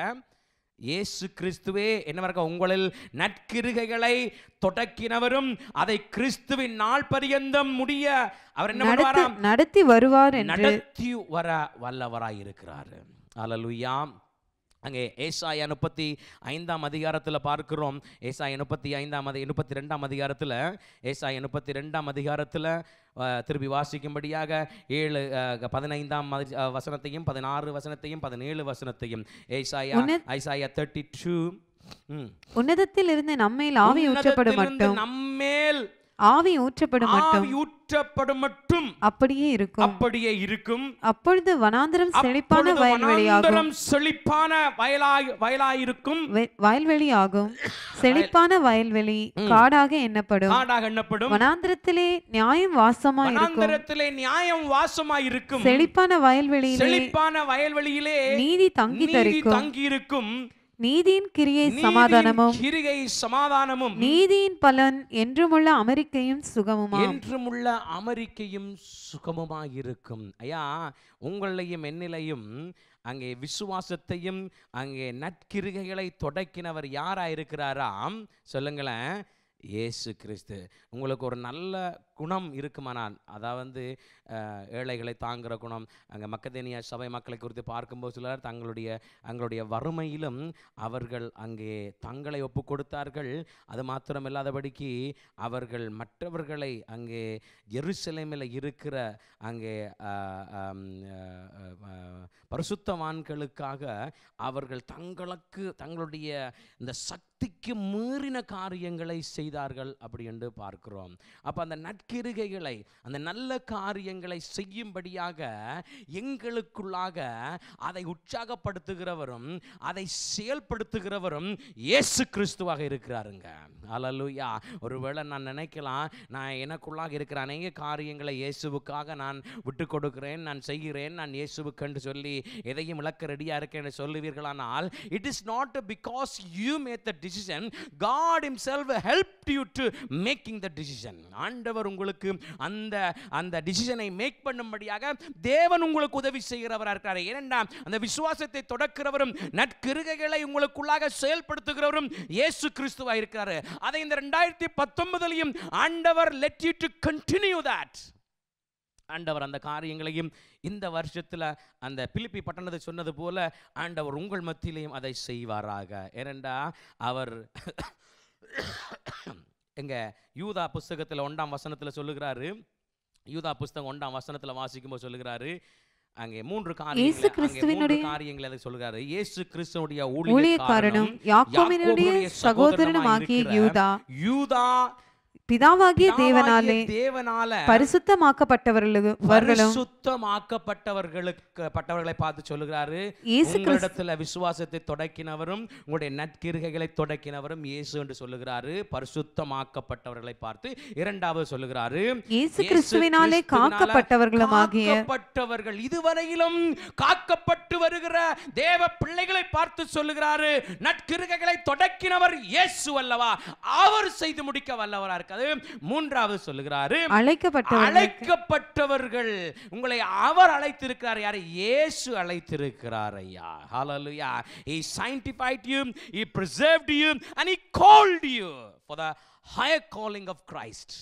இயேசு கிறிஸ்துவே என்னவர்க்க உங்களில் நற்கிருகைகளை தொடக்கினவரும் அதை கிறிஸ்துவின் நாள் பரியந்தம் முடிய அவர் என்ன நடத்து பண்ணுவாராம் நடத்தி வருவார் என்று நடத்தி வர வல்லவராய் இருக்கிறார் அல்லலுயா அங்கே ஏசாயா முப்பத்தி ஐந்தாம் அதிகாரத்தில் பார்க்கிறோம் ஏசாயா முப்பத்தி ஐந்தாம் அதி முப்பத்தி ரெண்டாம் அதிகாரத்தில் ஏசாயா முப்பத்தி ரெண்டாம் அதிகாரத்தில் திருப்பி வாசிக்கும்படியாக ஏழு அஹ், பதினைந்தாம் அதி- அஹ், வசனத்தையும் பதினாறு வசனத்தையும் பதினேழு வசனத்தையும் ஏசாயா உன்னத- ஐசாயா தேர்ட்டி டூ உன்னதத்தில் இருந்து நம்மேல் ஆவி ஊற்றப்படும் மட்டும் நம்மேல் ஆவி ஊற்றப்படும் மட்டும் ஆவி ஊற்றப்படும் மட்டும் அப்படியே இருக்கும் அப்படியே இருக்கும் அப்பொழுது வனாந்தரம் செழிப்பான அப்பொழுது வயல்வெளியாகும் வனாந்தரம் செழிப்பான வயலாய் வயலாயிருக்கும் வெ- வயல்வெளி ஆகும் செழிப்பான வயல்வெளி காடாக எண்ணப்படும் காடாக எண்ணப்படும் வனாந்திரத்திலே நியாயம் வாசமா இருக்கும் வனாந்தரத்திலே நியாயம் வாசமாயிருக்கும் செழிப்பான வயல்வெளியிலே செழிப்பான வயல்வெளியிலே நீதி தங்கி நீதி தரிக்கும் தங்கியிருக்கும் நீதியின் கிரியை நீதியின் சமாதானமும் கிரிகை சமாதானமும் நீதியின் பலன் என்றுமுள்ள அமெரிக்கையும் சுகமுமா என்றுமுள்ள அமெரிக்கையும் சுகமுமாயிருக்கும் ஐயா உங்களையும் என்னிலையும் அங்கே விசுவாசத்தையும் அங்கே நற்கிருகைகளை தொடக்கினவர் யாரா இருக்கிறாராம் சொல்லுங்களேன் இயேசு கிறிஸ்து உங்களுக்கு ஒரு நல்ல குணம் இருக்குமானால் அதாவது அஹ், ஏழைகளை தாங்குகிற குணம் அங்கே மக்கதேனியா சபை மக்களை குறித்து பார்க்கும்போது சிலர் தங்களுடைய தங்களுடைய வறுமையிலும் அவர்கள் அங்கே தங்களை ஒப்பு கொடுத்தார்கள் அது மாத்திரமில்லாதபடிக்கு அவர்கள் மற்றவர்களை அங்கே எருசலேமில் இருக்கிற அங்கே அஹ், ஆம், அஹ், அஹ், பரிசுத்தவான்களுக்காக அவர்கள் தங்களுக்கு தங்களுடைய இந்த சக்திக்கு மீறின காரியங்களை செய்தார்கள் அப்படி என்று பார்க்கிறோம் அப்போ அந்த நற்கிருகைகளை அந்த நல்ல காரியங்களை செய்யும்படியாக எங்களுக்குள்ளாக அதை உற்சாகப்படுத்துகிறவரும் அதை செயல்படுத்துகிறவரும் இயேசு கிறிஸ்துவாக இருக்கிறாருங்க அல்லலுயா ஒருவேளை நான் நினைக்கலாம் நான் எனக்குள்ளாக இருக்கிற அநேக காரியங்களை இயேசுவுக்காக நான் விட்டு கொடுக்கிறேன் நான் செய்கிறேன் நான் இயேசுவுக்கென்று சொல்லி எதையும் இழக்க ரெடியாக இருக்கேன்னு சொல்லுவீர்களானால் it is not because you make the decision God himself helped you to making the decision ஆண்டவர் உங்களுக்கு அந்த அந்த டிசிஷனை மேக் பண்ணும்படியாக தேவன் உங்களுக்கு உதவி செய்கிறவராக இருக்கிறார் ஏனென்றா அந்த விசுவாசத்தை தொடக்கிறவரும் நற்கிருகைகளை உங்களுக்குள்ளாக செயல்படுத்துகிறவரும் இயேசு கிறிஸ்துவாக இருக்கிறாரு அதை இந்த ரெண்டாயிரத்தி பத்தொன்பதுலையும் ஆண்டவர் let you to continue that ஆண்டவர் அந்த காரியங்களையும் இந்த வருஷத்தில் அந்த பிலிப்பி பட்டணத்தை சொன்னது போல ஆண்டவர் உங்கள் மத்தியிலையும் அதை செய்வாராக ஏனென்றா அவர் எங்க யூதா புஸ்தகத்தில் ஒன்றாம் வசனத்தில் சொல்லுகிறாரு யூதா புஸ்தகம் ஒன்றாம் வசனத்தில் வாசிக்கும்போது சொல்லுகிறாரு அங்கே மூன்று காரியங்களை அங்கே மூன்று கிறிஸ்துவினுடைய- காரியங்களை அதை சொல்லுகிறாரு இயேசு கிறிஸ்துவனுடைய ஊழியக்காரனும் ஊழியக்காரனும் யாக்கோபினுடைய யாக்கோபுடைய சகோதரனுமாகிய சகோதரனுமாயிருக்கிற யூதா யூதா பிதாவாகிய தேவனாலே பிதாவாகிய தேவனால பரிசுத்தமாக்கப்பட்டவர்களும் பரிசுத்தமாக்கப்பட்டவர்களுக்கு பட்டவர்களை பார்த்து சொல்லுகிறாரு இயேசு உங்களிடத்துல விசுவாசத்தை தொடக்கினவரும் உங்களுடைய நற்கிருகைகளை தொடக்கினவரும் இயேசு என்று சொல்லுகிறாரு பரிசுத்தமாக்கப்பட்டவர்களை பார்த்து இரண்டாவது சொல்லுகிறாரு இயேசு கிறிஸ்துவினாலே காக்கப்பட்டவர்களுமாகிய காக்கப்பட்டவர்கள் இதுவரையிலும் காக்கப்பட்டு வருகிற தேவ பிள்ளைகளை பார்த்து சொல்லுகிறாரு நற்கிருகைகளை தொடக்கினவர் இயேசு அல்லவா அவர் செய்து முடிக்க வல்லவரா இருக்காது மூன்றாவது சொல்லுகிறாரு அழைக்கப்பட்டவர்கள் அழைக்கப்பட்டவர்கள் உங்களை அவர் அழைத்திருக்கிறார் யார் இயேசு அழைத்திருக்கிறார் ஐயா ஹalleluya he sanctified you he preserved you and he called you for the higher calling of Christ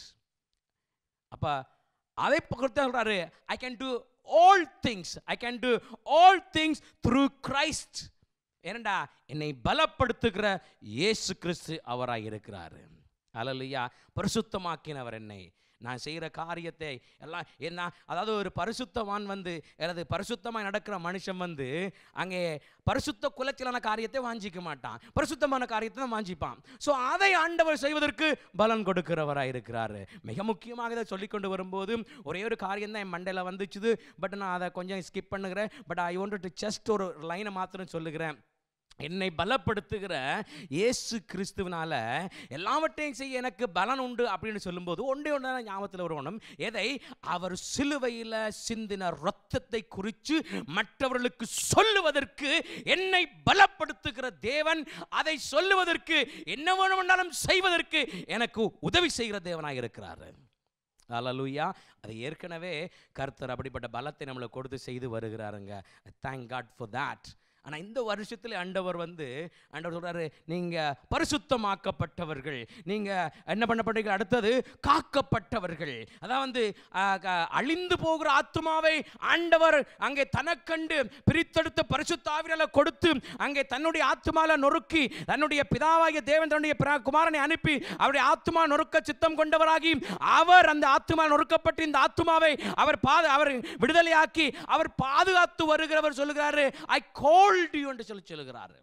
அப்ப அதை பொறுத்து சொல்றாரு I can do all things I can do all things through Christ ஏனண்டா என்னை பலப்படுத்துகிற இயேசு கிறிஸ்து அவராய் இருக்கிறாரு அல்லையா பரிசுத்தமாக்கினவர் என்னை நான் செய்கிற காரியத்தை எல்லாம் என்ன அதாவது ஒரு பரிசுத்தவான் வந்து அல்லது பரிசுத்தமாக நடக்கிற மனுஷன் வந்து அங்கே பரிசுத்த குலைச்சலான காரியத்தை வாஞ்சிக்க மாட்டான் பரிசுத்தமான காரியத்தை தான் வாஞ்சிப்பான் ஸோ அதை ஆண்டவர் செய்வதற்கு பலன் கொடுக்கிறவராக இருக்கிறாரு மிக முக்கியமாக இதை சொல்லிக்கொண்டு வரும்போது ஒரே ஒரு காரியம் தான் என் மண்டையில் வந்துச்சுது பட் நான் அதை கொஞ்சம் ஸ்கிப் பண்ணுகிறேன் but I want to just ஒரு லைனை மாத்திரம் சொல்லுகிறேன் என்னை பலப்படுத்துகிற இயேசு கிறிஸ்துவனால எல்லாவற்றையும் செய்ய எனக்கு பலன் உண்டு அப்படின்னு சொல்லும்போது ஒன்றே ஒன்று ஞாபகத்தில் வரணும் எதை அவர் சிலுவையில் சிந்தின ரத்தத்தை குறித்து மற்றவர்களுக்கு சொல்லுவதற்கு என்னை பலப்படுத்துகிற தேவன் அதை சொல்லுவதற்கு என்ன வேணுமென்றாலும் செய்வதற்கு எனக்கு உதவி செய்கிற தேவனாக இருக்கிறாரு அலலுயா அது ஏற்கனவே கர்த்தர் அப்படிப்பட்ட பலத்தை நம்மளை கொடுத்து செய்து வருகிறாருங்க தேங்க் காட் ஃபார் that ஆனால் இந்த வருஷத்தில் ஆண்டவர் வந்து ஆண்டவர் சொல்றாரு நீங்கள் பரிசுத்தமாக்கப்பட்டவர்கள் நீங்கள் என்ன பண்ணப்பட்டீங்க அடுத்தது காக்கப்பட்டவர்கள் அதான் வந்து ஆ, க- அழிந்து போகிற ஆத்மாவை ஆண்டவர் அங்கே தனக்கண்டு பிரித்தெடுத்த பரிசுத்தாவினால கொடுத்து அங்கே தன்னுடைய ஆத்மால நொறுக்கி தன்னுடைய பிதாவாகிய தேவன் தன்னுடைய பிர- குமாரனை அனுப்பி அவருடைய ஆத்மா நொறுக்க சித்தம் கொண்டவராகி அவர் அந்த ஆத்மா நொறுக்கப்பட்டு இந்த ஆத்மாவை அவர் பாது அவர் விடுதலையாக்கி அவர் பாதுகாத்து வருகிறவர் சொல்லுகிறாரு ஐ கோல்ட் யூ என்று சொல்லி சொல்லுகிறாரு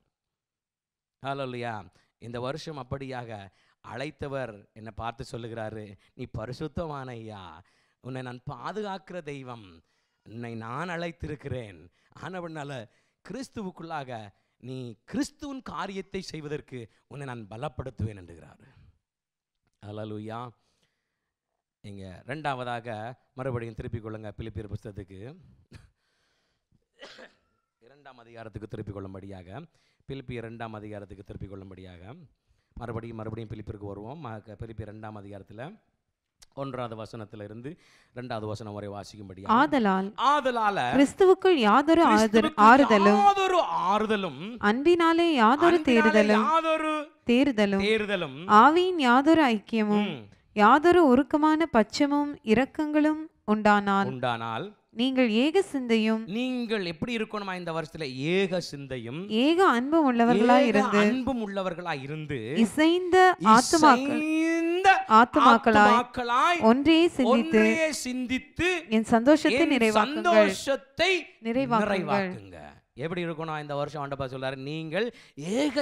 ஹalleluya இந்த வருஷம் அப்படியாக அழைத்தவர் என்னை பார்த்து சொல்லுகிறாரு நீ பரிசுத்தமான ஐயா உன்னை நான் பாதுகாக்கிற தெய்வம் உன்னை நான் அழைத்திருக்கிறேன் ஆனவனால கிறிஸ்துவுக்குள்ளாக நீ கிறிஸ்துவின் காரியத்தை செய்வதற்கு உன்னை நான் பலப்படுத்துவேன் என்கிறார் ஹalleluya இங்க ரெண்டாவதாக மறுபடியும் திருப்பிக் கொள்ளுங்க பிலிப்பியர் புஸ்தகத்துக்கு இரண்டாம் அதிகாரத்துக்கு திருப்பிக் கொள்ளும்படியாக பிலிப்பி இரண்டாம் அதிகாரத்துக்கு திருப்பிக் கொள்ளும்படியாக மறுபடியும் மறுபடியும் பிலிப்பிற்கு வருவோம் ம- பிலிப்பி இரண்டாம் அதிகாரத்தில் ஒன்றாவது வசனத்துல இருந்து ரெண்டாவது வசனம் வரை வாசிக்கும்படியாக ஆதலால் ஆதலால கிறிஸ்துவுக்குள் யாதொரு ஆதரு- கிறிஸ்துவுக்கு ஆறுதலும் யாதொரு ஆறுதலும் அன்பினாலே யாதொரு அன்பினாலே தேறுதலும் யாதொரு தேறுதலும் தேறுதலும் ஆவியின் யாதொரு ஐக்கியமும் ம், யாதொரு உருக்கமான பட்சமும் இரக்கங்களும் உண்டானால் உண்டானால் நீங்கள் ஏக சிந்தையும் நீங்கள் எப்படி இருக்கணுமா இந்த வருஷத்துல ஏக சிந்தையும் ஏக அன்பும் உள்ளவர்களாய் ஏக இருந்து அன்பும் உள்ளவர்களாய் இருந்து இசைந்த ஆத்துமாக்கள் இசைந்த ஆத்துமாக்களாய் ஆத்துமாக்களாய் ஒன்றே சிந்தித்து ஒன்றையே சிந்தித்து என் சந்தோஷத்தை என் நிறைவாக்குங்கள் சந்தோஷத்தை நிறைவாக்குங்கள் நிறைவாக்குங்க எப்படி இருக்கணும் இந்த வருஷம் ஆண்டப்பா சொல்றாரு நீங்கள் ஏக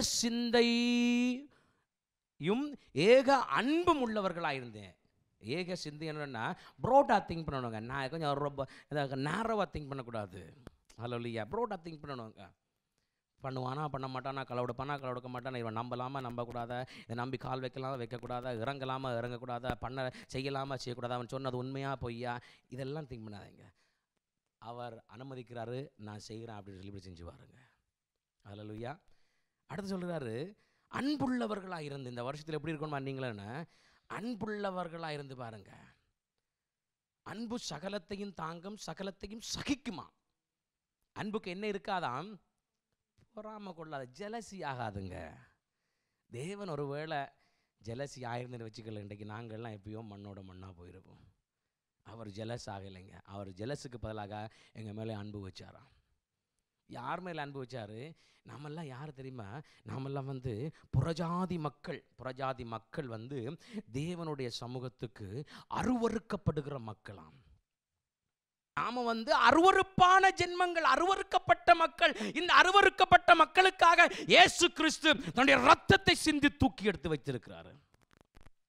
சிந்தையும் ஏக அன்பும் உள்ளவர்களாக இருந்தேன் ஏக சிந்தை என்னன்னா ப்ரோட்டா திங்க் பண்ணணுங்க நான் கொஞ்சம் ரொம்ப நேரவாக திங்க் பண்ணக்கூடாது ஹலோ இல்லையா ப்ரோட்டா திங்க் பண்ணணுங்க பண்ணுவானா பண்ண மாட்டானா களை கொடுப்பானா களை கொடுக்க மாட்டானா இவன் நம்பலாமா நம்பக்கூடாதா இதை நம்பி கால் வைக்கலாமா வைக்கக்கூடாதா இறங்கலாமா இறங்கக்கூடாதா பண்ண செய்யலாமா செய்யக்கூடாதா அவன் சொன்னது உண்மையா பொய்யா இதெல்லாம் திங்க் பண்ணாதீங்க அவர் அனுமதிக்கிறாரு நான் செய்கிறேன் அப்படின்னு சொல்லி இப்படி செஞ்சு பாருங்க ஹalleluya அடுத்து சொல்கிறாரு அன்புள்ளவர்களாக இருந்து இந்த வருஷத்தில் எப்படி இருக்கணுமா நீங்களேன்னு அன்புள்ளவர்களாக இருந்து பாருங்க அன்பு சகலத்தையும் தாங்கும் சகலத்தையும் சகிக்குமா அன்புக்கு என்ன இருக்காதாம் பொறாம கொள்ளாத ஜெலசி ஆகாதுங்க தேவன் ஒருவேளை ஜெலசி ஆயிருந்துன்னு வச்சுக்கல இன்றைக்கு நாங்கள்லாம் எப்பயோ மண்ணோட மண்ணாக போயிருப்போம் அவர் ஜெலஸ் ஆகலைங்க அவர் ஜெலஸுக்கு பதிலாக எங்கள் மேலே அன்பு வச்சாராம் யார் மேலே அன்பு வச்சாரு நாமெல்லாம் யார் தெரியுமா நாமெல்லாம் வந்து புறஜாதி மக்கள் புறஜாதி மக்கள் வந்து தேவனுடைய சமூகத்துக்கு அருவறுக்கப்படுகிற மக்களாம் நாம வந்து அருவருப்பான ஜென்மங்கள் அருவருக்கப்பட்ட மக்கள் இந்த அருவருக்கப்பட்ட மக்களுக்காக இயேசு கிறிஸ்து தன்னுடைய ரத்தத்தை சிந்தி தூக்கி எடுத்து வைத்திருக்கிறாரு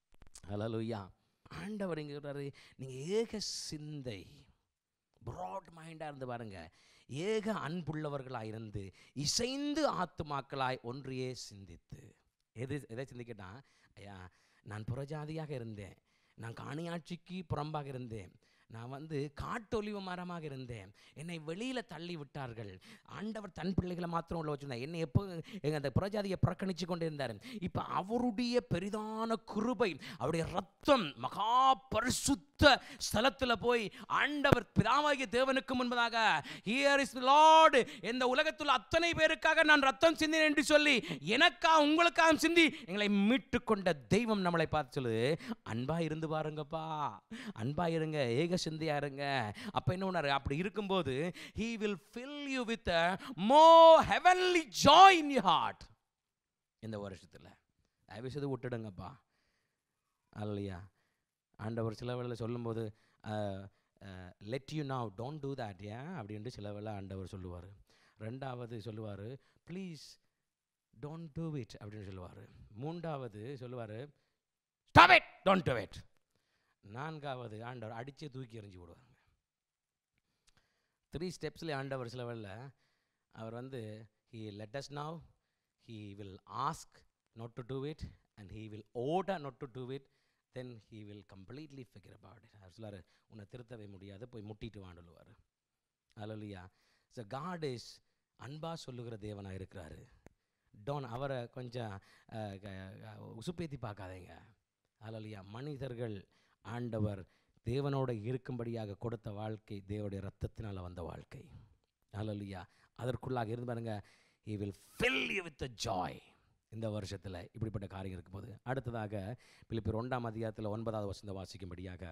ஹalleluya ஆண்டவர் இங்க சொல்றாரு நீங்க ஏக சிந்தை ப்ராட் மைண்டாக இருந்து பாருங்க ஏக அன்புள்ளவர்களாய் இருந்து இசைந்து ஆத்துமாக்களாய் ஒன்றையே சிந்தித்து எது எதை சிந்திக்கட்டா ஐயா நான் புறஜாதியாக இருந்தேன் நான் காணியாட்சிக்கு புறம்பாக இருந்தேன் நான் வந்து காட்டொலிவு மரமாக இருந்தேன் என்னை வெளியில தள்ளி விட்டார்கள் ஆண்டவர் தன் பிள்ளைகளை மாத்திரம் உள்ள வச்சிருந்தார் என்னை எப்போ எங்க அந்த புறஜாதியை புறக்கணிச்சு கொண்டு இருந்தார் இப்போ அவருடைய பெரிதான கிருபை அவருடைய ரத்தம் மகா பரிசுத்த ஸ்தலத்தில் போய் ஆண்டவர் பிதாவாகிய தேவனுக்கு முன்பதாக ஹியர் இஸ் லார்டு இந்த உலகத்தில் அத்தனை பேருக்காக நான் ரத்தம் சிந்தினேன் என்று சொல்லி எனக்கா உங்களுக்காக சிந்தி எங்களை மீட்டு கொண்ட தெய்வம் நம்மளை பார்த்து சொல்லுது அன்பா இருந்து பாருங்கப்பா அன்பா இருங்க ஏக சிந்தையா இருங்க அப்ப என்ன பண்ணாரு அப்படி இருக்கும்போது he will fill you with a more heavenly joy in your heart இந்த வருஷத்துல தயவு செய்து விட்டுடுங்கப்பா அல்லையா ஆண்டவர் சில வேளை சொல்லும்போது let you now don't do that ஏன் அப்படின்ட்டு சில வேளை ஆண்டவர் சொல்லுவார் ரெண்டாவது சொல்லுவார் ப்ளீஸ் டோன்ட் டூ இட் அப்படின்னு சொல்லுவார் மூன்றாவது சொல்லுவார் stop it don't do it நான்காவது ஆண்டவர் அடிச்சே தூக்கி எறிஞ்சு விடுவாங்க த்ரீ ஸ்டெப்ஸ்லேயே ஆண்டவர் சில வேளை அவர் வந்து he let us now he will ask not to do it and he will ஓட not to do it then he will completely figure about it அவர் சொல்லார் உன்னை திருத்தவே முடியாது போய் முட்டிட்டு வாண்டுலுவார் அலலுயா ஸோ காட் இஸ் அன்பா சொல்லுகிற தேவனாக இருக்கிறாரு டோன் அவரை கொஞ்சம் அஹ், க- க- உசுப்பேத்தி பார்க்காதீங்க அலலியா மனிதர்கள் ஆண்டவர் தேவனோட இருக்கும்படியாக கொடுத்த வாழ்க்கை தேவனுடைய ரத்தத்தினால் வந்த வாழ்க்கை அலலியா அதற்குள்ளாக இருந்து பாருங்க he will fill you with the joy இந்த வருஷத்தில் இப்படிப்பட்ட காரியம் இருக்கும்போது அடுத்ததாக பிலிப்பியர் ஒன்றாம் அதிகாரத்தில் ஒன்பதாவது வசந்த வாசிக்கும்படியாக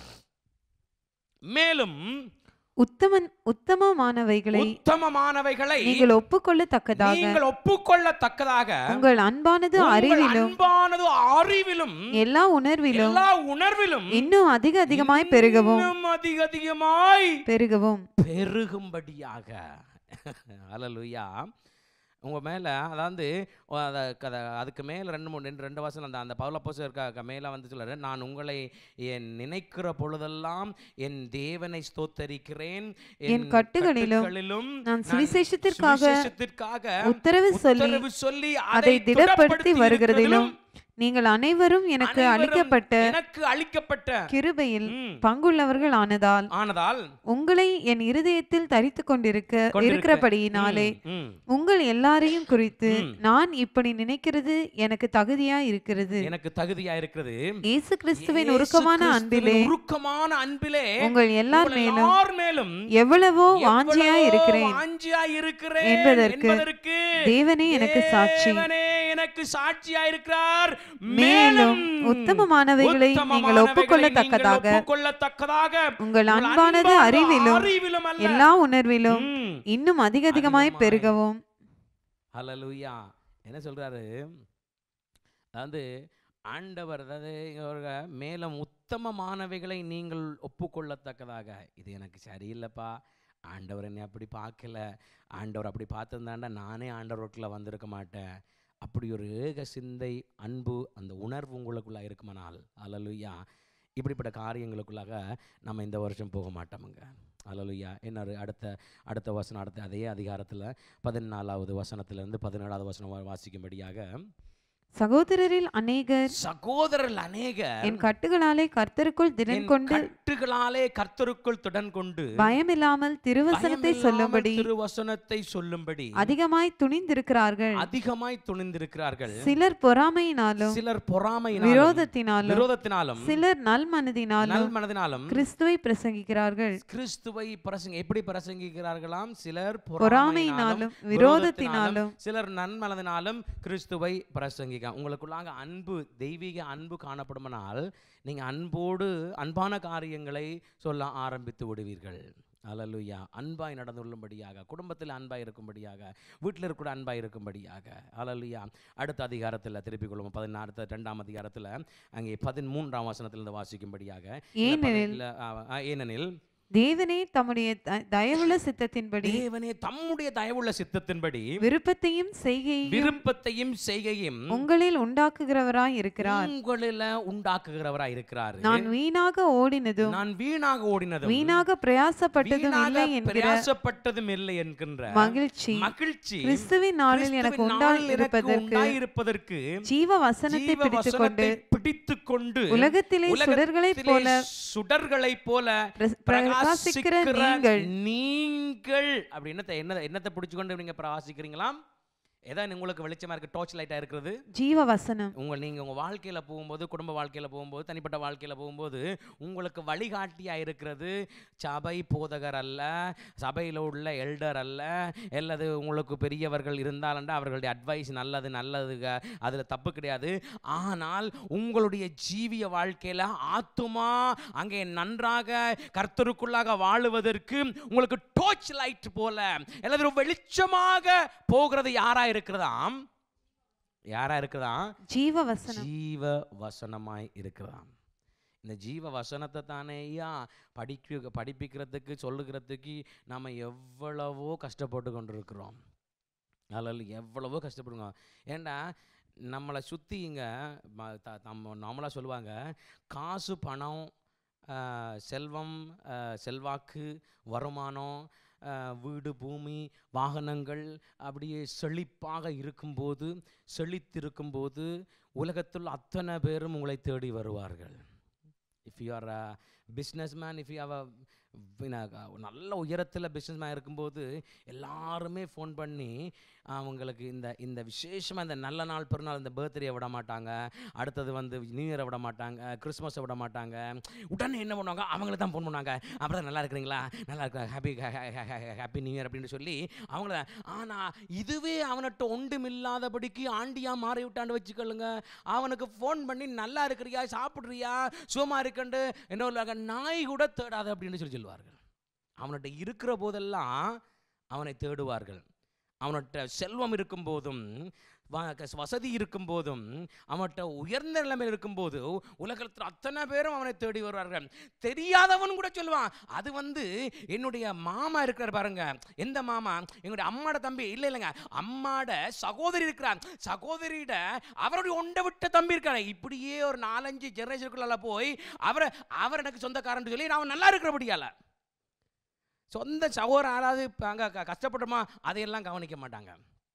மேலும் உத்தமன் உத்தமமானவைகளை உத்தமமானவைகளை நீங்கள் ஒப்புக்கொள்ளத்தக்கதாக நீங்கள் ஒப்புக்கொள்ளத்தக்கதாக உங்கள் அன்பானது உங்கள் அறிவிலும் அன்பானது அறிவிலும் எல்லா உணர்விலும் எல்லா உணர்விலும் இன்னும் அதிக அதிகமாய் பெருகவும் இன்னும் அதிக அதிகமாய் பெருகவும் பெருகும்படியாக அலலுயா உங்கள் மேலே அதாவது அ- அத- கத- அதுக்கு மேலே ரெண்டு மூணு ரெண்டு ரெண்டு வருஷம் அந்த அந்த பவுலப்போசம் இருக்க மேலே வந்து சொல்றாரு நான் உங்களை என் நினைக்கிற பொழுதெல்லாம் என் தேவனை ஸ்தோத்தரிக்கிறேன் என் கட்டுகளிலும் கட்டுகளிலும் நான் சுவிசேஷத்திற்காக சுவிசேஷத்திற்காக உத்தரவு சொல்லி உத்தரவு சொல்லி அதை திடப்படுத்தி வருகிறதிலும் இருக்கிறதிலும் நீங்கள் அனைவரும் எனக்கு அனைவரும் அளிக்கப்பட்ட எனக்கு அளிக்கப்பட்ட கிருபையில் ம், பங்குள்ளவர்கள் ஆனதால் ஆனதால் உங்களை என் இருதயத்தில் தரித்து கொண்டிருக்க கொண்டிருக்க. இருக்கிறபடியினாலே ம், ம். உங்கள் எல்லாரையும் குறித்து ம். நான் இப்படி நினைக்கிறது எனக்கு தகுதியா இருக்கிறது எனக்கு தகுதியா இருக்கிறது இயேசு கிறிஸ்துவின் இயேசு உருக்கமான கிறிஸ்துவின் அன்பிலே உருக்கமான அன்பிலே உங்கள் எல்லார் உங்கள் மேலும் எல்லார் மேலும் எவ்வளவோ வாஞ்சியா எவ்வளவோ இருக்கிறேன் வாஞ்சியா இருக்கிறேன் என்பதற்கு என்பதற்கு தேவனே எனக்கு சாட்சி தேவனே எனக்கு சாட்சியா இருக்கிறார் மேலும் உத்தமமானவைகளை நீங்கள் உத்தமமானவைகளை ஒப்புக்கொள்ளத்தக்கதாக நீங்கள் ஒப்புக்கொள்ளத்தக்கதாக உங்கள் உங்கள் அன்பானது அன்பானது அறிவிலும் அறிவிலும் அல்ல எல்லா உணர்விலும் ம். இன்னும் அதிக அதிகமாய் அதிகமாய். பெருகவும் ஹalleluya என்ன சொல்றாரு அதாவது ஆண்டவர் அதாவது இவங்க மேலும் உத்தமமானவைகளை நீங்கள் ஒப்புக்கொள்ளத்தக்கதாக இது எனக்கு சரியில்லைப்பா ஆண்டவர் என்னை அப்படி பார்க்கல ஆண்டவர் அப்படி பார்த்துருந்தாண்டா நானே ஆண்டவருக்குள்ள வந்திருக்க மாட்டேன் அப்படி ஒரு ஏக சிந்தை அன்பு அந்த உணர்வு உங்களுக்குள்ள இருக்குமானால் அலலுயா இப்படிப்பட்ட காரியங்களுக்குள்ளாக நம்ம இந்த வருஷம் போக மாட்டோமுங்க அலலுயா என்ன அடுத்த அடுத்த வசனம் அடுத்த அதே அதிகாரத்தில் பதினாலாவது வசனத்திலிருந்து பதினேழாவது வசனம் வா- வாசிக்கும்படியாக சகோதரரில் அநேகர் சகோதரர்கள் அநேகர் என் கட்டுகளாலே கர்த்தருக்குள் திடன் என் கொண்டு கட்டுகளாலே கர்த்தருக்குள் துடன் கொண்டு பயமில்லாமல் திருவசனத்தை பயமில்லாமல் சொல்லும்படி திருவசனத்தை சொல்லும்படி அதிகமாய் துணிந்திருக்கிறார்கள் அதிகமாய் துணிந்திருக்கிறார்கள் சிலர் பொறாமையினாலும் சிலர் பொறாமையினாலும் விரோதத்தினாலும் விரோதத்தினாலும் சிலர் நல் மனதினாலும் நல் மனதினாலும் கிறிஸ்துவை பிரசங்கிக்கிறார்கள் கிறிஸ்துவை பிரசங்க எப்படி பிரசங்கிக்கிறார்களாம் சிலர் பொறாமையினாலும் விரோதத்தினாலும் சிலர் நன்மனதினாலும் கிறிஸ்துவை பிரசங்கிக்க உங்களுக்குள்ளாக அன்பு தெய்வீக அன்பு காணப்படுமானால் நீங்க அன்போடு அன்பான காரியங்களை சொல்ல ஆரம்பித்து விடுவீர்கள் அலலுயா அன்பாய் நடந்து கொள்ளும்படியாக குடும்பத்தில் அன்பாய் இருக்கும்படியாக வீட்டில் இருக்கிற அன்பாய் இருக்கும்படியாக அலலுயா அடுத்த அதிகாரத்தில் திருப்பிக் கொள்ளும் பதினாறு அடுத்த ரெண்டாம் அதிகாரத்தில் அங்கே பதிமூன்றாம் வசனத்திலிருந்து வாசிக்கும்படியாக இந்த பதி- ஏனெனில் இல்ல, ஆ, ஆ, ஏனெனில் தேவனே தம்முடைய த- தயவுள்ள சித்தத்தின்படி தேவனே தம்முடைய தயவுள்ள சித்தத்தின்படி விருப்பத்தையும் செய்கையையும் விருப்பத்தையும் செய்கையும் உங்களில் உண்டாக்குகிறவராய் இருக்கிறார் உங்களில உண்டாக்குகிறவராய் இருக்கிறாரு நான் வீணாக ஓடினதும் நான் வீணாக ஓடினதும் வீணாக பிரயாசப்பட்டதும் வீணாக இல்லை என்கிற பிரயாசப்பட்டதும் இல்லை என்கின்ற மகிழ்ச்சி மகிழ்ச்சி கிறிஸ்துவின் நாளில் எனக்கு கிறிஸ்துவின் நாளில் எனக்கு உண்டாயிருப்பதற்கு உண்டாயிருப்பதற்கு ஜீவ வசனத்தை ஜீவ பிடித்துக்கொண்டு வசனத்தை பிடித்துக்கொண்டு உலகத்திலே சுடர்களைப் உலகத்திலே போல சுடர்களைப் போல பிரஸ்- பிரகாசிக்கிற பிரகாசிக்கிற நீங்கள் நீங்கள் அப்படி என்னத்தை என்ன என்னத்தை பிடிச்சுக்கொண்டு நீங்க பிரகாசிக்கிறீங்களாம் எதான் உங்களுக்கு வெளிச்சமா இருக்கு டார்ச் லைட்டா இருக்கிறது ஜீவ வசனம் உங்க நீங்க உங்க வாழ்க்கையில போகும்போது குடும்ப வாழ்க்கையில போகும்போது தனிப்பட்ட வாழ்க்கையில போகும்போது உங்களுக்கு வழிகாட்டியா இருக்கிறது சபை போதகர் அல்ல சபையில் உள்ள எல்டர் அல்ல அல்லது உங்களுக்கு பெரியவர்கள் இருந்தாலண்டா அவர்களுடைய அட்வைஸ் நல்லது நல்லதுங்க அதுல தப்பு கிடையாது ஆனால் உங்களுடைய ஜீவிய வாழ்க்கையில ஆத்துமா அங்கே நன்றாக கர்த்தருக்குள்ளாக வாழுவதற்கு உங்களுக்கு டோர்ச் லைட் போல அல்லது ஒரு வெளிச்சமாக போகிறது யாரா இருக்கிறதாம் யாரா இருக்கிறதாம் ஜீவ வசனம் ஜீவ வசனமாய் இருக்கிறதாம் இந்த ஜீவ வசனத்தை தானே ஐயா படிக்க படிப்பிக்கிறதுக்கு சொல்லுகிறதுக்கு நம்ம எவ்வளவோ கஷ்டப்பட்டு கொண்டிருக்கிறோம் அதில் எவ்வளவோ கஷ்டப்படுங்க ஏண்டா நம்மளை சுற்றி இங்கே நம்ம நார்மலாக சொல்லுவாங்க காசு பணம் ஆஹ், செல்வம் ஆஹ், செல்வாக்கு வருமானம் ஆஹ், வீடு பூமி வாகனங்கள் அப்படியே செழிப்பாக இருக்கும்போது செழித்திருக்கும்போது உலகத்தில் அத்தனை பேரும் உங்களை தேடி வருவார்கள் if you are a businessman if you have a நல்ல உயரத்தில் பிஸ்னஸ் மேன் இருக்கும்போது எல்லாருமே ஃபோன் பண்ணி அவங்களுக்கு இந்த இந்த விசேஷமாக இந்த நல்ல நாள் பிறநாள் இந்த பர்த்டே விட மாட்டாங்க அடுத்தது வந்து நியூ இயரை விட மாட்டாங்க கிறிஸ்மஸை விட மாட்டாங்க உடனே என்ன பண்ணுவாங்க அவங்கள தான் ஃபோன் பண்ணுவாங்க அப்புறம் நல்லா இருக்கிறீங்களா நல்லா இருக்கா ஹாப்பி ஹாப்பி நியூ இயர் அப்படின்னு சொல்லி அவங்கள ஆனால் இதுவே அவன்கிட்ட ஒன்றும் இல்லாதபடிக்கு ஆண்டியா மாறி விட்டான்னு வச்சுக்கொள்ளுங்க அவனுக்கு ஃபோன் பண்ணி நல்லா இருக்கிறியா சாப்பிட்றியா சுகமாக இருக்கண்டு என்ன சொல்லுவாங்க நாய் கூட தேடாது அப்படின்னு சொல்லி சொல்லுவார்கள் அவன்கிட்ட இருக்கிற போதெல்லாம் அவனை தேடுவார்கள் அவன்கிட்ட செல்வம் இருக்கும்போதும் வ- க- வசதி இருக்கும்போதும் அவன்கிட்ட உயர்ந்த நிலைமையில் இருக்கும்போது உலகத்தில் அத்தனை பேரும் அவனை தேடி வருவார்கள் தெரியாதவன் கூட சொல்லுவான் அது வந்து என்னுடைய மாமா இருக்கிறார் பாருங்க எந்த மாமா எங்களுடைய அம்மாட தம்பி இல்லை இல்லைங்க அம்மாட சகோதரி இருக்கிறார் சகோதரியிட அவருடைய ஒண்டை விட்ட தம்பி இருக்காரு இப்படியே ஒரு நாலஞ்சு ஜெனரேஷனுக்குள்ள போய் அவரை அவர் எனக்கு சொந்தக்காரன் சொல்லி நான் நல்லா இருக்கிறபடியால சொந்த சகோதரன் யாராவது இப்போ அங்கே கஷ்டப்பட்டோமா அதையெல்லாம் கவனிக்க மாட்டாங்க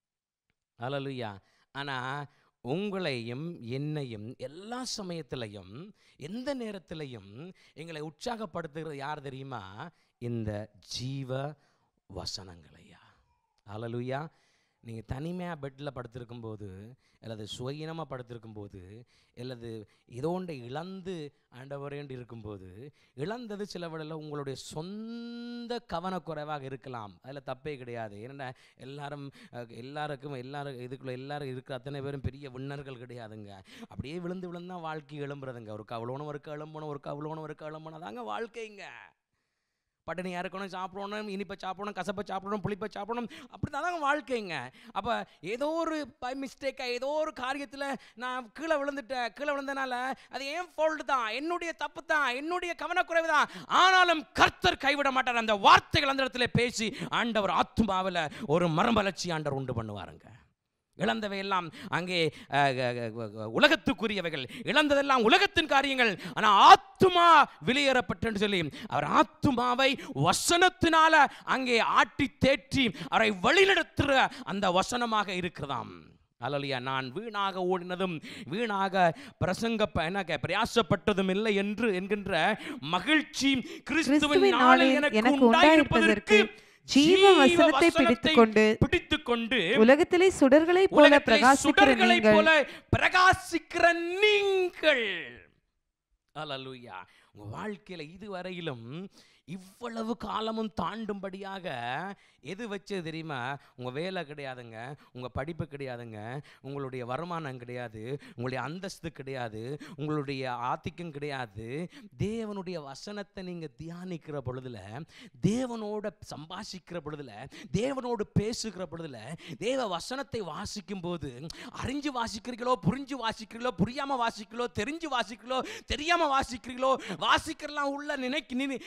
அலலுயா ஆனால் உங்களையும் என்னையும் எல்லா சமயத்திலையும் எந்த நேரத்திலையும் எங்களை உற்சாகப்படுத்துகிறது யார் தெரியுமா இந்த ஜீவ வசனங்களையா அலலுயா நீங்கள் தனிமையாக பெட்டில் படுத்திருக்கும் போது அல்லது சுயநமாக படுத்திருக்கும் போது அல்லது ஏதோ ஒன்றை இழந்து ஆண்டவரேண்டு இருக்கும்போது இழந்தது சில வேளையில் உங்களுடைய சொந்த கவனக்குறைவாக இருக்கலாம் அதில் தப்பே கிடையாது ஏன்னா எல்லாரும் அஹ், எல்லாருக்கும் எல்லாரும் இதுக்குள்ள எல்லாரும் இருக்கிற அத்தனை பேரும் பெரிய விண்ணர்கள் கிடையாதுங்க அப்படியே விழுந்து விழுந்தா வாழ்க்கை எழும்புறதுங்க ஒரு கவலோனும் ஒரு எழும்பணும் ஒரு கவலோனும் ஒரு எழும்பணும் அதாங்க வாழ்க்கைங்க பட்டினியாக இருக்கணும் சாப்பிடணும் இனிப்பை சாப்பிடணும் கசப்பை சாப்பிடணும் புளிப்பை சாப்பிடணும் அப்படி தாங்க வாழ்க்கைங்க அப்போ ஏதோ ஒரு பை மிஸ்டேக்காக ஏதோ ஒரு காரியத்தில் நான் கீழே விழுந்துட்டேன் கீழே விழுந்தனால அது ஏன் ஃபால்ட் தான் என்னுடைய தப்பு தான் என்னுடைய கவனக்குறைவு தான் ஆனாலும் கர்த்தர் கைவிட மாட்டார் அந்த வார்த்தைகள் அந்த இடத்துல பேசி ஆண்டவர் ஆத்மாவில் ஒரு மரமலர்ச்சி ஆண்டவர் உண்டு பண்ணுவாருங்க இழந்தவை எல்லாம் அங்கே அஹ், அஹ், அஹ், உலகத்துக்குரியவைகள் இழந்ததெல்லாம் உலகத்தின் காரியங்கள் ஆனால் ஆத்துமா வெளியேறப்பட்டு சொல்லி அவர் ஆத்துமாவை வசனத்தினால அங்கே ஆட்டி தேற்றி அவரை வழிநடத்துகிற அந்த வசனமாக இருக்கிறதாம் அலலியா நான் வீணாக ஓடினதும் வீணாக பிரசங்க என்ன பிரயாசப்பட்டதும் இல்லை என்று என்கின்ற மகிழ்ச்சி கிறிஸ்துவின் கிறிஸ்துவின் நாளில் நாளில் எனக்கு எனக்கு உண்டாயிருப்பதற்கு உண்டாயிருப்பதற்கு ஜீவ வசனத்தை பிடித்துக்கொண்டு பிடித்துக்கொண்டு உலகத்திலே சுடர்களைப் போல உலகத்திலே பிரகாசிக்கிற சுடர்களைப் நீங்கள் போல பிரகாசிக்கிற நீங்கள் அல்லேலூயா உங்க வாழ்க்கையில இதுவரையிலும் இவ்வளவு காலமும் தாண்டும்படியாக எது வச்சது தெரியுமா உங்க வேலை கிடையாதுங்க உங்க படிப்பு கிடையாதுங்க உங்களுடைய வருமானம் கிடையாது உங்களுடைய அந்தஸ்து கிடையாது உங்களுடைய ஆதிக்கம் கிடையாது தேவனுடைய வசனத்தை நீங்க தியானிக்கிற பொழுதுல தேவனோட சம்பாஷிக்கிற பொழுதுல தேவனோடு பேசுகிற பொழுதுல தேவ வசனத்தை வாசிக்கும் போது அறிஞ்சு வாசிக்கிறீங்களோ புரிஞ்சு வாசிக்கிறீங்களோ புரியாம வாசிக்கிறீங்களோ தெரிஞ்சு வாசிக்கிறீங்களோ தெரியாம வாசிக்கிறீங்களோ வாசிக்கிறலாம் உள்ள நினைக்க நீ- நீங்க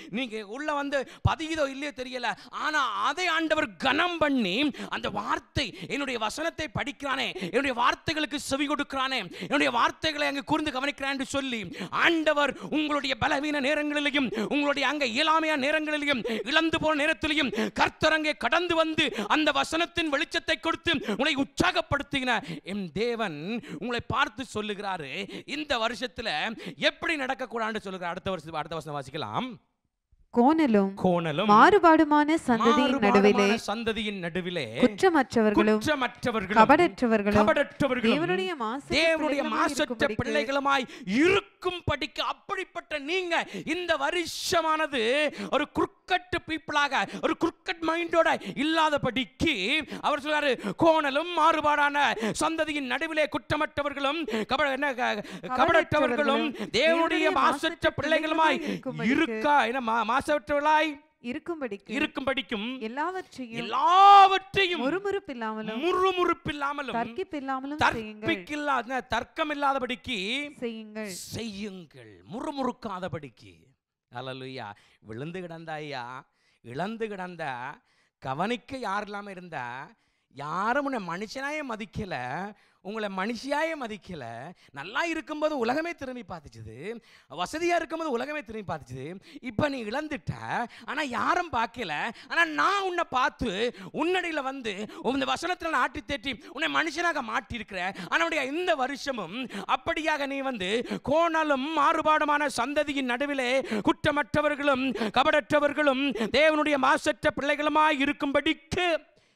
உள்ள வந்து பதியுதோ இல்லையோ தெரியல ஆனா அதை ஆண்டவர் கனம் பண்ணி அந்த வார்த்தை என்னுடைய வசனத்தை படிக்கிறானே என்னுடைய வார்த்தைகளுக்கு செவி கொடுக்கிறானே என்னுடைய வார்த்தைகளை அங்கு கூர்ந்து கவனிக்கிறான் என்று சொல்லி ஆண்டவர் உங்களுடைய பலவீன நேரங்களிலையும் உங்களுடைய அங்க இயலாமையான நேரங்களிலையும் இழந்து போன நேரத்திலையும் கர்த்தர் அங்கே கடந்து வந்து அந்த வசனத்தின் வெளிச்சத்தை கொடுத்து உங்களை உற்சாகப்படுத்தின என் தேவன் உங்களை பார்த்து சொல்லுகிறாரு இந்த வருஷத்துல எப்படி நடக்கக்கூடாதுன்னு சொல்லுகிறார் அடுத்த வருஷம் அடுத்த வருஷம் வாசிக்கலாம் கோணலும் கோணலும் மாறுபாடுமான சந்ததியின் நடுவிலே மாறுபாடுமான சந்ததியின் நடுவிலே குற்றமற்றவர்களும் குற்றமற்றவர்களும் கபடற்றவர்களும் கபடற்றவர்களும் தேவனுடைய மாசற்ற தேவனுடைய பிள்ளைகளாய் மாசற்ற இருக்கும்படிக்கு பிள்ளைகளுமாய் இருக்கும் படிக்க அப்படிப்பட்ட நீங்க இந்த வருஷமானது ஒரு குறுக்கட்டு பீப்புளாக ஒரு குறுக்கட் மைண்டோட இல்லாத படிக்கு அவர் சொல்றாரு கோணலும் மாறுபாடான சந்ததியின் நடுவிலே குற்றமற்றவர்களும் கபட என்ன க- கபடற்றவர்களும் தேவனுடைய மாசற்ற பிள்ளைகளுமாய் இருக்கா என்ன மா- மாசற்றவர்களாய் இருக்கும்படிக்கு இருக்கும் படிக்கும் எல்லாவற்றையும் எல்லாவற்றையும் முறுமுறுப்பில்லாமலும் முறுமுறுப்பில்லாமலும் தர்க்கிப்பில்லாமலும் செய்யுங்கள் தர்ப்பிக்கில்லாத தர்க்கம் இல்லாதபடிக்கு செய்யுங்கள் செய்யுங்கள் முறுமுறுக்காதபடிக்கு அல்லலுயா விழுந்து கிடந்த ஐயா இழந்து கிடந்த கவனிக்க யார் இல்லாம இருந்தா யாரும் உன்னை மனுஷனாயே மதிக்கல உங்களை மனுஷியாயே மதிக்கல நல்லா இருக்கும்போது உலகமே திரும்பி பார்த்துச்சுது வசதியா இருக்கும்போது உலகமே திரும்பி பார்த்துச்சுது இப்போ நீ இழந்துட்ட ஆனா யாரும் பார்க்கல ஆனா நான் உன்னை பார்த்து உன்னடியில வந்து இந்த வசனத்தில் நான் ஆட்டி தேற்றி உன்னை மனுஷனாக மாட்டியிருக்கிறேன் ஆனால் இந்த வருஷமும் அப்படியாக நீ வந்து கோணலும் மாறுபாடுமான சந்ததியின் நடுவிலே குற்றமற்றவர்களும் கபடற்றவர்களும் தேவனுடைய மாசற்ற பிள்ளைகளுமாய் இருக்கும்படிக்கு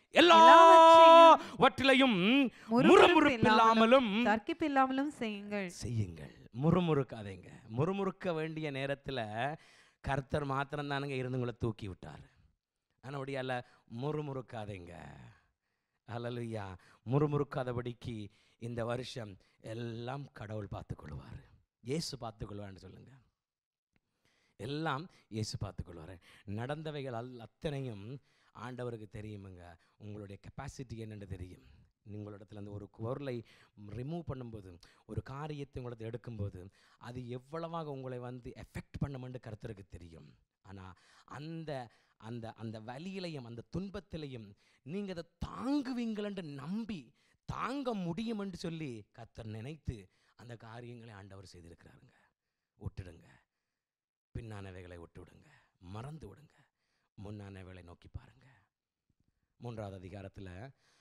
எல்லாவற்றிலையும் முறுமுறுப்பில்லாமலும் தர்க்கிப்பில்லாமலும் செய்யுங்கள் செய்யுங்கள் முறுமுறுக்காதீங்க முறுமுறுக்க வேண்டிய நேரத்தில் கர்த்தர் மாத்திரம் தானுங்க இருந்து உங்களை தூக்கி விட்டார் ஆனால் முறுமுறுக்காதீங்க அல்லலுயா முறுமுறுக்காதபடிக்கு இந்த வருஷம் எல்லாம் கடவுள் பார்த்துக்கொள்வார் இயேசு பார்த்துக்கொள்வார்னு சொல்லுங்க எல்லாம் இயேசு பார்த்துக்கொள்வார் நடந்தவைகள் அல் அத்தனையும் ஆண்டவருக்கு தெரியுமுங்க உங்களுடைய கெப்பாசிட்டி என்னன்னு தெரியும் உங்களிடத்துல அந்த ஒரு பொருளை ரிமூவ் பண்ணும்போது ஒரு காரியத்தை உங்களிடத்தில் எடுக்கும்போது அது எவ்வளவாக உங்களை வந்து எஃபெக்ட் பண்ணுமென்று கருத்தருக்கு தெரியும் ஆனால் அந்த அந்த அந்த வலியிலையும் அந்த துன்பத்திலையும் நீங்கள் அதை தாங்குவீங்களென்று நம்பி தாங்க முடியும் என்று சொல்லி கர்த்தர் நினைத்து அந்த காரியங்களை ஆண்டவர் செய்திருக்கிறாருங்க விட்டுடுங்க பின்னானவைகளை விட்டு விடுங்க மறந்து விடுங்க முன்னானவைகளை நோக்கி பாருங்க மூன்றாவது அதிகாரத்தில்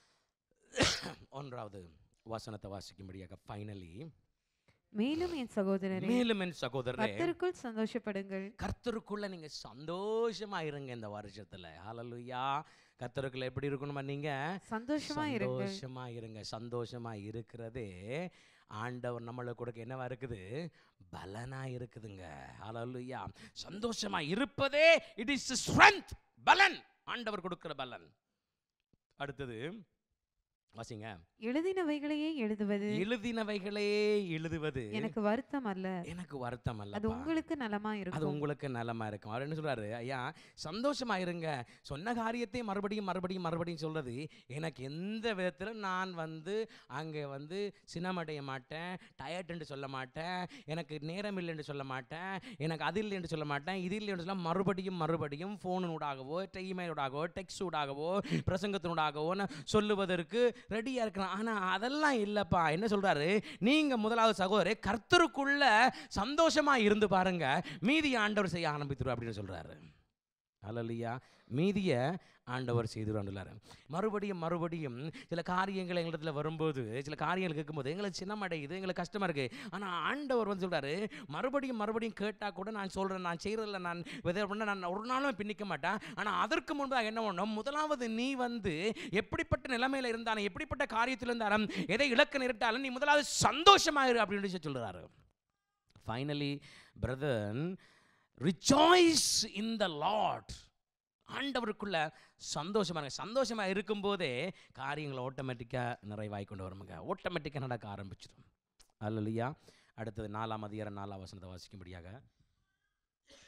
ஒன்றாவது வசனத்தை வாசிக்கும்படியாக ஃபைனலி மேலும் என் சகோதரரே மேலும் என் சகோதரரே கர்த்தருக்குள் சந்தோஷப்படுங்கள் கர்த்தருக்குள்ள நீங்க சந்தோஷமா இருங்க இந்த வருஷத்துல ஹalleluya கர்த்தருக்குள்ள எப்படி இருக்கணுமா நீங்க சந்தோஷமா இருங்கள் சந்தோஷமா இருங்க சந்தோஷமா இருக்கிறதே ஆண்டவர் நம்மளுக்கு கொடுக்க என்னவா இருக்குது பலனா இருக்குதுங்க ஹalleluya சந்தோஷமா இருப்பதே இட் இஸ் ஸ்ட்ரென்த் பலன் ஆண்டவர் கொடுக்கிற பலன் அடுத்தது வாசிங்க எழுதினவைகளையே எழுதுவது எழுதினவைகளே எழுதுவது எனக்கு வருத்தம் அல்ல எனக்கு வருத்தம் அது அல்ல உங்களுக்கு நலமா அது இருக்கும் உங்களுக்கு நலமா இருக்கும் அவர் என்ன சொல்றாரு ஐயா சந்தோஷமா இருங்க சொன்ன காரியத்தை மறுபடியும் மறுபடியும் மறுபடியும் சொல்றது எனக்கு எந்த விதத்துல நான் வந்து அங்கே வந்து சினமடைய மாட்டேன் டயர்ட் என்று சொல்ல மாட்டேன் எனக்கு நேரம் இல்லை என்று சொல்ல மாட்டேன் எனக்கு அது இல்லை என்று சொல்ல மாட்டேன் இது இல்லை என்று சொல்ல மறுபடியும் மறுபடியும் ஃபோனூடாகவோ இமெயிலூடாகவோ டெக்ஸ்ட் ஊடாகவோ பிரசங்கத்தினூடாகவோ நான் சொல்லுவதற்கு ரெடியாக இருக்கிறேன் ஆனால் அதெல்லாம் இல்லைப்பா என்ன சொல்கிறாரு நீங்கள் முதலாவது சகோதரர் கர்த்தருக்குள்ள சந்தோஷமாக இருந்து பாருங்க மீதி ஆண்டவர் செய்ய ஆரம்பித்துரு அப்படின்னு சொல்கிறாரு அல்லையா மீதிய ஆண்டவர் செய்துருவாண்டுள்ளாரு மறுபடியும் மறுபடியும் சில காரியங்கள் எங்களிடத்துல வரும்போது சில காரியங்கள் கேட்கும்போது எங்களுக்கு சின்னமடையுது எங்களுக்கு கஷ்டமாக இருக்குது ஆனால் ஆண்டவர் வந்து சொல்கிறாரு மறுபடியும் மறுபடியும் கேட்டால் கூட நான் சொல்கிறேன் நான் செய்கிறதில்ல நான் விதை பண்ண நான் ஒரு நாளும் பின்னிக்க மாட்டேன் ஆனால் அதற்கு முன்பாக என்ன பண்ணணும் முதலாவது நீ வந்து எப்படிப்பட்ட நிலைமையில் இருந்தாலும் எப்படிப்பட்ட காரியத்தில் இருந்தாலும் எதை இழக்க நேரிட்டாலும் நீ முதலாவது சந்தோஷமாயிரு அப்படின்னு சொல்லி சொல்கிறாரு finally brethren rejoice in the Lord ஆண்டவருக்குள்ள சந்தோஷமா இருங்க சந்தோஷமா இருக்கும்போதே காரியங்கள் ஆட்டோமேட்டிக்காக நிறைவாய் கொண்டு வருமுங்க ஆட்டோமேட்டிக்காக நடக்க ஆரம்பிச்சிடும் அல்லையா அடுத்தது நாலாம் அதிகாரம் நாலாம் வசனத்தை வாசிக்கும்படியாக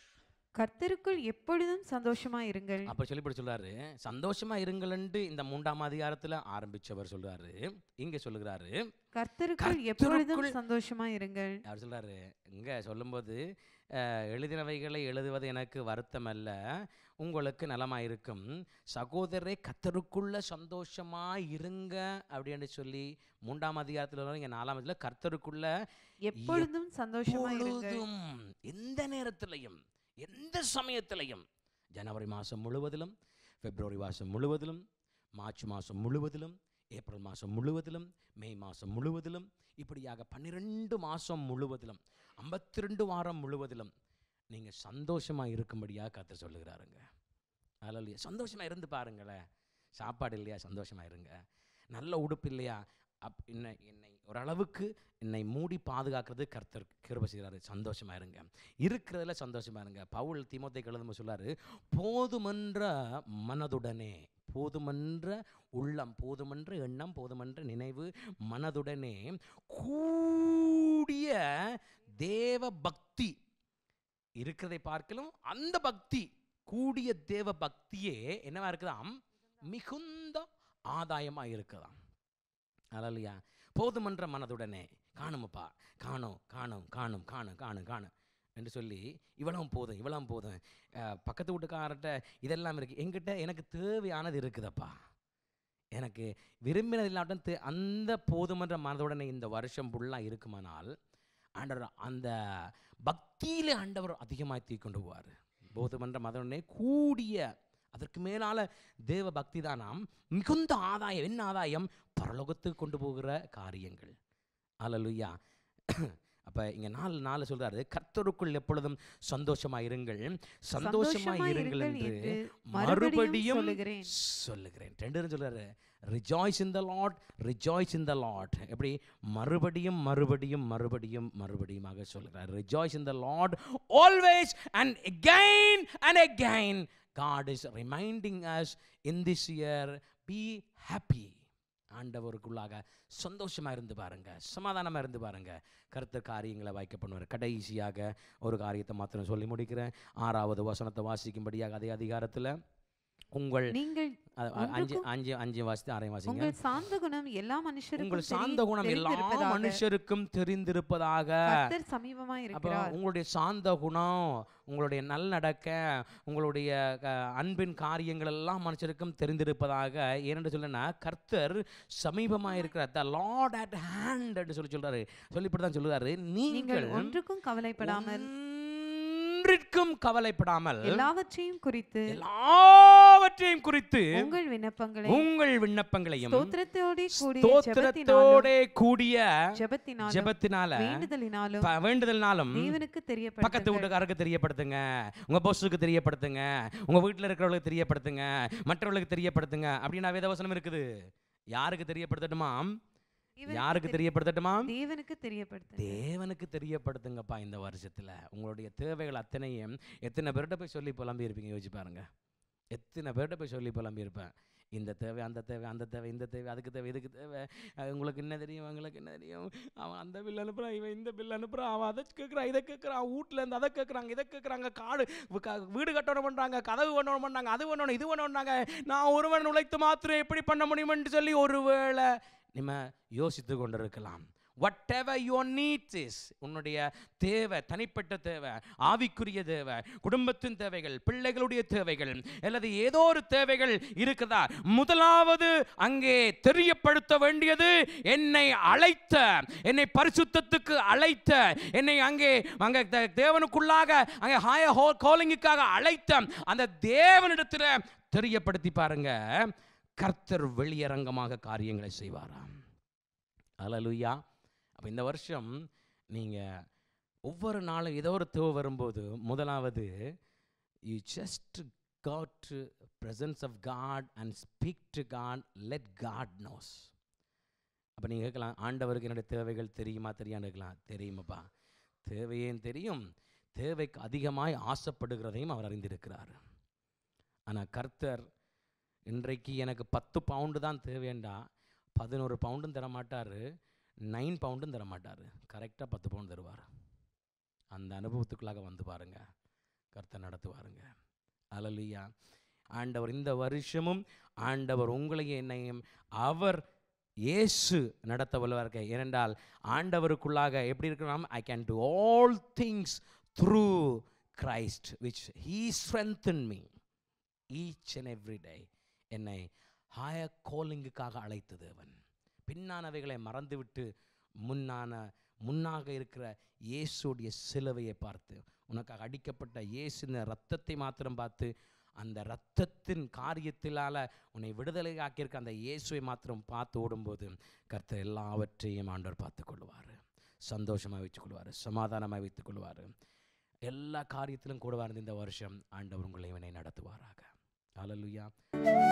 கர்த்தருக்குள் எப்பொழுதும் சந்தோஷமா இருங்கள் அப்ப சொல்லி இப்படி சொல்றாரு சந்தோஷமா இருங்கள்ன்ட்டு இந்த மூன்றாம் அதிகாரத்துல ஆரம்பிச்சவர் சொல்றாரு இங்க சொல்லுகிறாரு கர்த்தருக்குள் எப்பொழுதும் கர்த்தருக்குள் சந்தோஷமா இருங்கள் அவர் சொல்றாரு இங்க சொல்லும்போது அஹ், எழுதினவைகளை எழுதுவது எனக்கு வருத்தம் அல்ல உங்களுக்கு நலமாயிருக்கும் சகோதரரை கர்த்தருக்குள்ள சந்தோஷமா இருங்க அப்படின்னு சொல்லி மூன்றாம் அதிகாரத்துல வரும், இங்க நாலாம் அதில் கர்த்தருக்குள்ள எப்பொழுதும் சந்தோஷமா இருங்கள் எப்பொழுதும் எந்த நேரத்திலையும் எந்த சமயத்திலையும் ஜனவரி மாதம் முழுவதிலும் பிப்ரவரி மாதம் முழுவதிலும் மார்ச் மாதம் முழுவதிலும் ஏப்ரல் மாதம் முழுவதிலும் மே மாதம் முழுவதிலும் இப்படியாக பன்னிரெண்டு மாதம் முழுவதிலும் ஐம்பத்தி ரெண்டு வாரம் முழுவதிலும் நீங்கள் சந்தோஷமாக இருக்கும்படியாக கத்த சொல்லுகிறாருங்க அதில் சந்தோஷமாக இருந்து பாருங்களேன் சாப்பாடு இல்லையா சந்தோஷமாக இருங்க நல்ல உடுப்பு இல்லையா அப் என்னை என்னை ஓரளவுக்கு என்னை மூடி பாதுகாக்கிறது கர்த்தர் கிருப செய்கிறாரு சந்தோஷமா இருங்க இருக்கிறதுல சந்தோஷமா இருங்க பவுல் தீமோத்தை எழுதும் சொல்றாரு போதுமன்ற மனதுடனே போதுமன்ற உள்ளம் போதுமன்ற எண்ணம் போதுமன்ற நினைவு மனதுடனே கூடிய தேவ பக்தி இருக்கிறதை பார்க்கலும் அந்த பக்தி கூடிய தேவ பக்தியே என்னவா இருக்குதாம் மிகுந்த ஆதாயமா இருக்குதாம் அலலியா போதுமன்ற மனதுடனே காணுமப்பா காணும் காணும் காணும் காணும் காணும் காணும் என்று சொல்லி இவ்வளவும் போதும் இவ்வளவும் போதும் அஹ், பக்கத்து வீட்டுக்காரர்கிட்ட இதெல்லாம் இருக்கு என்கிட்ட எனக்கு தேவையானது இருக்குதப்பா எனக்கு விரும்பினது இல்லாட்டும் தே- அந்த போதுமன்ற மனதுடனே இந்த வருஷம் ஃபுல்லாக இருக்குமானால் ஆண்டவர் அந்த பக்தியிலே ஆண்டவர் அதிகமாக தீ கொண்டு போவார் போதுமன்ற மதனுடனே கூடிய அதற்கு மேலால தேவ பக்தி தான் நாம் மிகுந்த ஆதாயம் என்ன ஆதாயம் பரலோகத்துக்கு கொண்டு போகிற காரியங்கள் அல்லலுயா அப்ப இங்க நாலு நாலு சொல்றாரு கர்த்தருக்குள் எப்பொழுதும் சந்தோஷமா இருங்கள் சந்தோஷமா இருங்கள் என்று மறுபடியும் மறுபடியும் சொல்லுகிறேன் சொல்லுகிறேன் ரெண்டு பேரும் சொல்றாரு rejoice in the Lord rejoice in the Lord எப்படி மறுபடியும் மறுபடியும் மறுபடியும் மறுபடியுமாக சொல்கிறார் rejoice in the Lord always and again and again God is reminding us in this year be happy ஆண்டவருக்குள்ளாக சந்தோஷமா இருந்து பாருங்க சமாதானமா இருந்து பாருங்க கருத்து காரியங்களை வாய்க்க பண்ணுவார் கடைசியாக ஒரு காரியத்தை மாத்திரம் சொல்லி முடிக்கிறேன் ஆறாவது வசனத்தை வாசிக்கும்படியாக அதே அதிகாரத்துல உங்கள் நீங்கள் அ- அ- அஞ்சு ஒன்றுக்கும் அஞ்சு அஞ்சு வாசித்து ஆறையும் வாசிங்க உங்கள் சாந்த குணம் எல்லா மனுஷருக்கும் உங்கள் தெரி- சாந்த குணம் எல்லா தெரிந்திருப்பதாக. மனுஷருக்கும் தெரிந்திருப்பதாக கர்த்தர் சமீபமா அப்போ இருக்கிறார் உங்களுடைய சாந்த குணம் உங்களுடைய நல்லடக்க உங்களுடைய க- அன்பின் காரியங்கள் எல்லாம் மனுஷருக்கும் தெரிந்திருப்பதாக ஏனென்று சொல்லுன்னா கர்த்தர் சமீபமாக இருக்கிறார் த லார்ட் அட் ஹேண்ட் என்று சொல்லி சொல்றாரு சொல்லி இப்படி தான் சொல்லுறாரு நீங்கள் நீங்கள் ஒன்றுக்கும் கவலைப்படாமல் ஒன்றிற்கும் கவலைப்படாமல் எல்லாவற்றையும் குறித்து எல்லாவற்றையும் குறித்து உங்கள் விண்ணப்பங்களை உங்கள் விண்ணப்பங்களையும் ஸ்தோத்திரத்தோடே கூடிய ஸ்தோத்திரத்தோட ஜெபத்தினாலும் கூடிய ஜெபத்தினாலும் ஜெபத்தினால வேண்டுதலினாலும் ப- வேண்டுதல்னாலும் தேவனுக்கு பக்கத்து தெரியப்படுத்துங்கள் வீட்டுக்காரருக்கு தெரியப்படுத்துங்க உங்க பொஸ்ஸுக்கு தெரியப்படுத்துங்க உங்க வீட்டில் இருக்கிறவங்களுக்கு தெரியப்படுத்துங்க மற்றவர்களுக்கு தெரியப்படுத்துங்க அப்படின்னா வேதவசனம் இருக்குது யாருக்கு தெரியப்படுத்தட்டுமா தேவனுக்கு யாருக்கு தெரி- தெரியப்படுத்தட்டுமா தேவனுக்கு தெரியப்படுத்துங்கள் தேவனுக்கு தெரியப்படுத்துங்கப்பா இந்த வருஷத்துல உங்களுடைய தேவைகள் அத்தனையும் எத்தனை பேர்கிட்ட போய் சொல்லி புலம்பி இருப்பீங்க யோசிச்சு பாருங்க எத்தனை பேர்கிட்ட போய் சொல்லி புலம்பி இருப்பேன் இந்த தேவை அந்த தேவை அந்த தேவை இந்த தேவை அதுக்கு தேவை இதுக்கு தேவை அஹ் உங்களுக்கு என்ன தெரியும் உங்களுக்கு என்ன தெரியும் அவன் அந்த பில் அனுப்புறான் இவன் இந்த பில் அனுப்புறான் அவன் அதை கேட்குறான் இதை கேட்குறான் வீட்டில் இருந்து அதை கேட்குறாங்க இதை கேட்குறாங்க காடு வி- க- வீடு கட்டணும் பண்ணுறாங்க கதவு பண்ணணும் பண்ணாங்க அது பண்ணணும் இது பண்ணணும்னாங்க நான் ஒருவன் உழைத்து மாத்திரம் எப்படி பண்ண முடியுமென்று சொல்லி ஒருவேளை நம்ம யோசித்து கொண்டிருக்கலாம் whatever your needs is உன்னுடைய தேவை தனிப்பட்ட தேவை ஆவிக்குரிய தேவை குடும்பத்தின் தேவைகள் பிள்ளைகளுடைய தேவைகள் அல்லது ஏதோ ஒரு தேவைகள் இருக்குதா முதலாவது அங்கே தெரியப்படுத்த வேண்டியது என்னை அழைத்த என்னை பரிசுத்தத்துக்கு அழைத்த என்னை அங்கே அங்கே தே- தேவனுக்குள்ளாக அங்கே ஹாய ஹோ காலிங்குக்காக அழைத்த அந்த தேவனிடத்தில் தெரியப்படுத்தி பாருங்க கர்த்தர் வெளியரங்கமாக காரியங்களை செய்வாராம் அலலுயா அப்போ இந்த வருஷம் நீங்கள் ஒவ்வொரு நாளும் ஏதோ ஒரு தேவை வரும்போது முதலாவது you just got to presence of God and speak to God let God knows அப்போ நீங்கள் கேட்கலாம் ஆண்டவருக்கு என்னுடைய தேவைகள் தெரியுமா தெரியான்னு இருக்கலாம் தெரியுமாப்பா தேவையும் தெரியும் தேவைக்கு அதிகமாய் ஆசைப்படுகிறதையும் அவர் அறிந்திருக்கிறார் ஆனால் கர்த்தர் இன்றைக்கு எனக்கு பத்து பவுண்டு தான் தேவையண்டா பதினோரு பவுண்டும் தர மாட்டார் நைன் பவுண்டும் தர மாட்டார் கரெக்டாக பத்து பவுண்ட் தருவார் அந்த அனுபவத்துக்குள்ளாக வந்து பாருங்க கர்த்தர் நடத்துவாருங்க அலலுயா ஆண்டவர் இந்த வருஷமும் ஆண்டவர் உங்களையும் என்னையும் அவர் இயேசு நடத்த வல்லவர்க ஏனென்றால் ஆண்டவருக்குள்ளாக எப்படி இருக்கிறோம் I can do all things through Christ which he strengthen me each and every day என்னை ஹாயர் கோலிங்குக்காக அழைத்த தேவன் பின்னானவைகளை மறந்துவிட்டு முன்னான முன்னாக இருக்கிற இயேசுடைய சிலுவையை பார்த்து உனக்காக அடிக்கப்பட்ட இயேசுன ரத்தத்தை மாத்திரம் பார்த்து அந்த இரத்தத்தின் காரியத்திலால உன்னை விடுதலை ஆக்கியிருக்க அந்த இயேசுவை மாத்திரம் பார்த்து ஓடும்போது கர்த்தர் எல்லாவற்றையும் ஆண்டவர் பார்த்து கொள்வார் சந்தோஷமாக வைத்துக் கொள்வார் சமாதானமாக வைத்துக் கொள்வார் எல்லா காரியத்திலும் கூட இருந்து இந்த வருஷம் ஆண்டவர் உங்களை இவனை நடத்துவாராக அலலுயா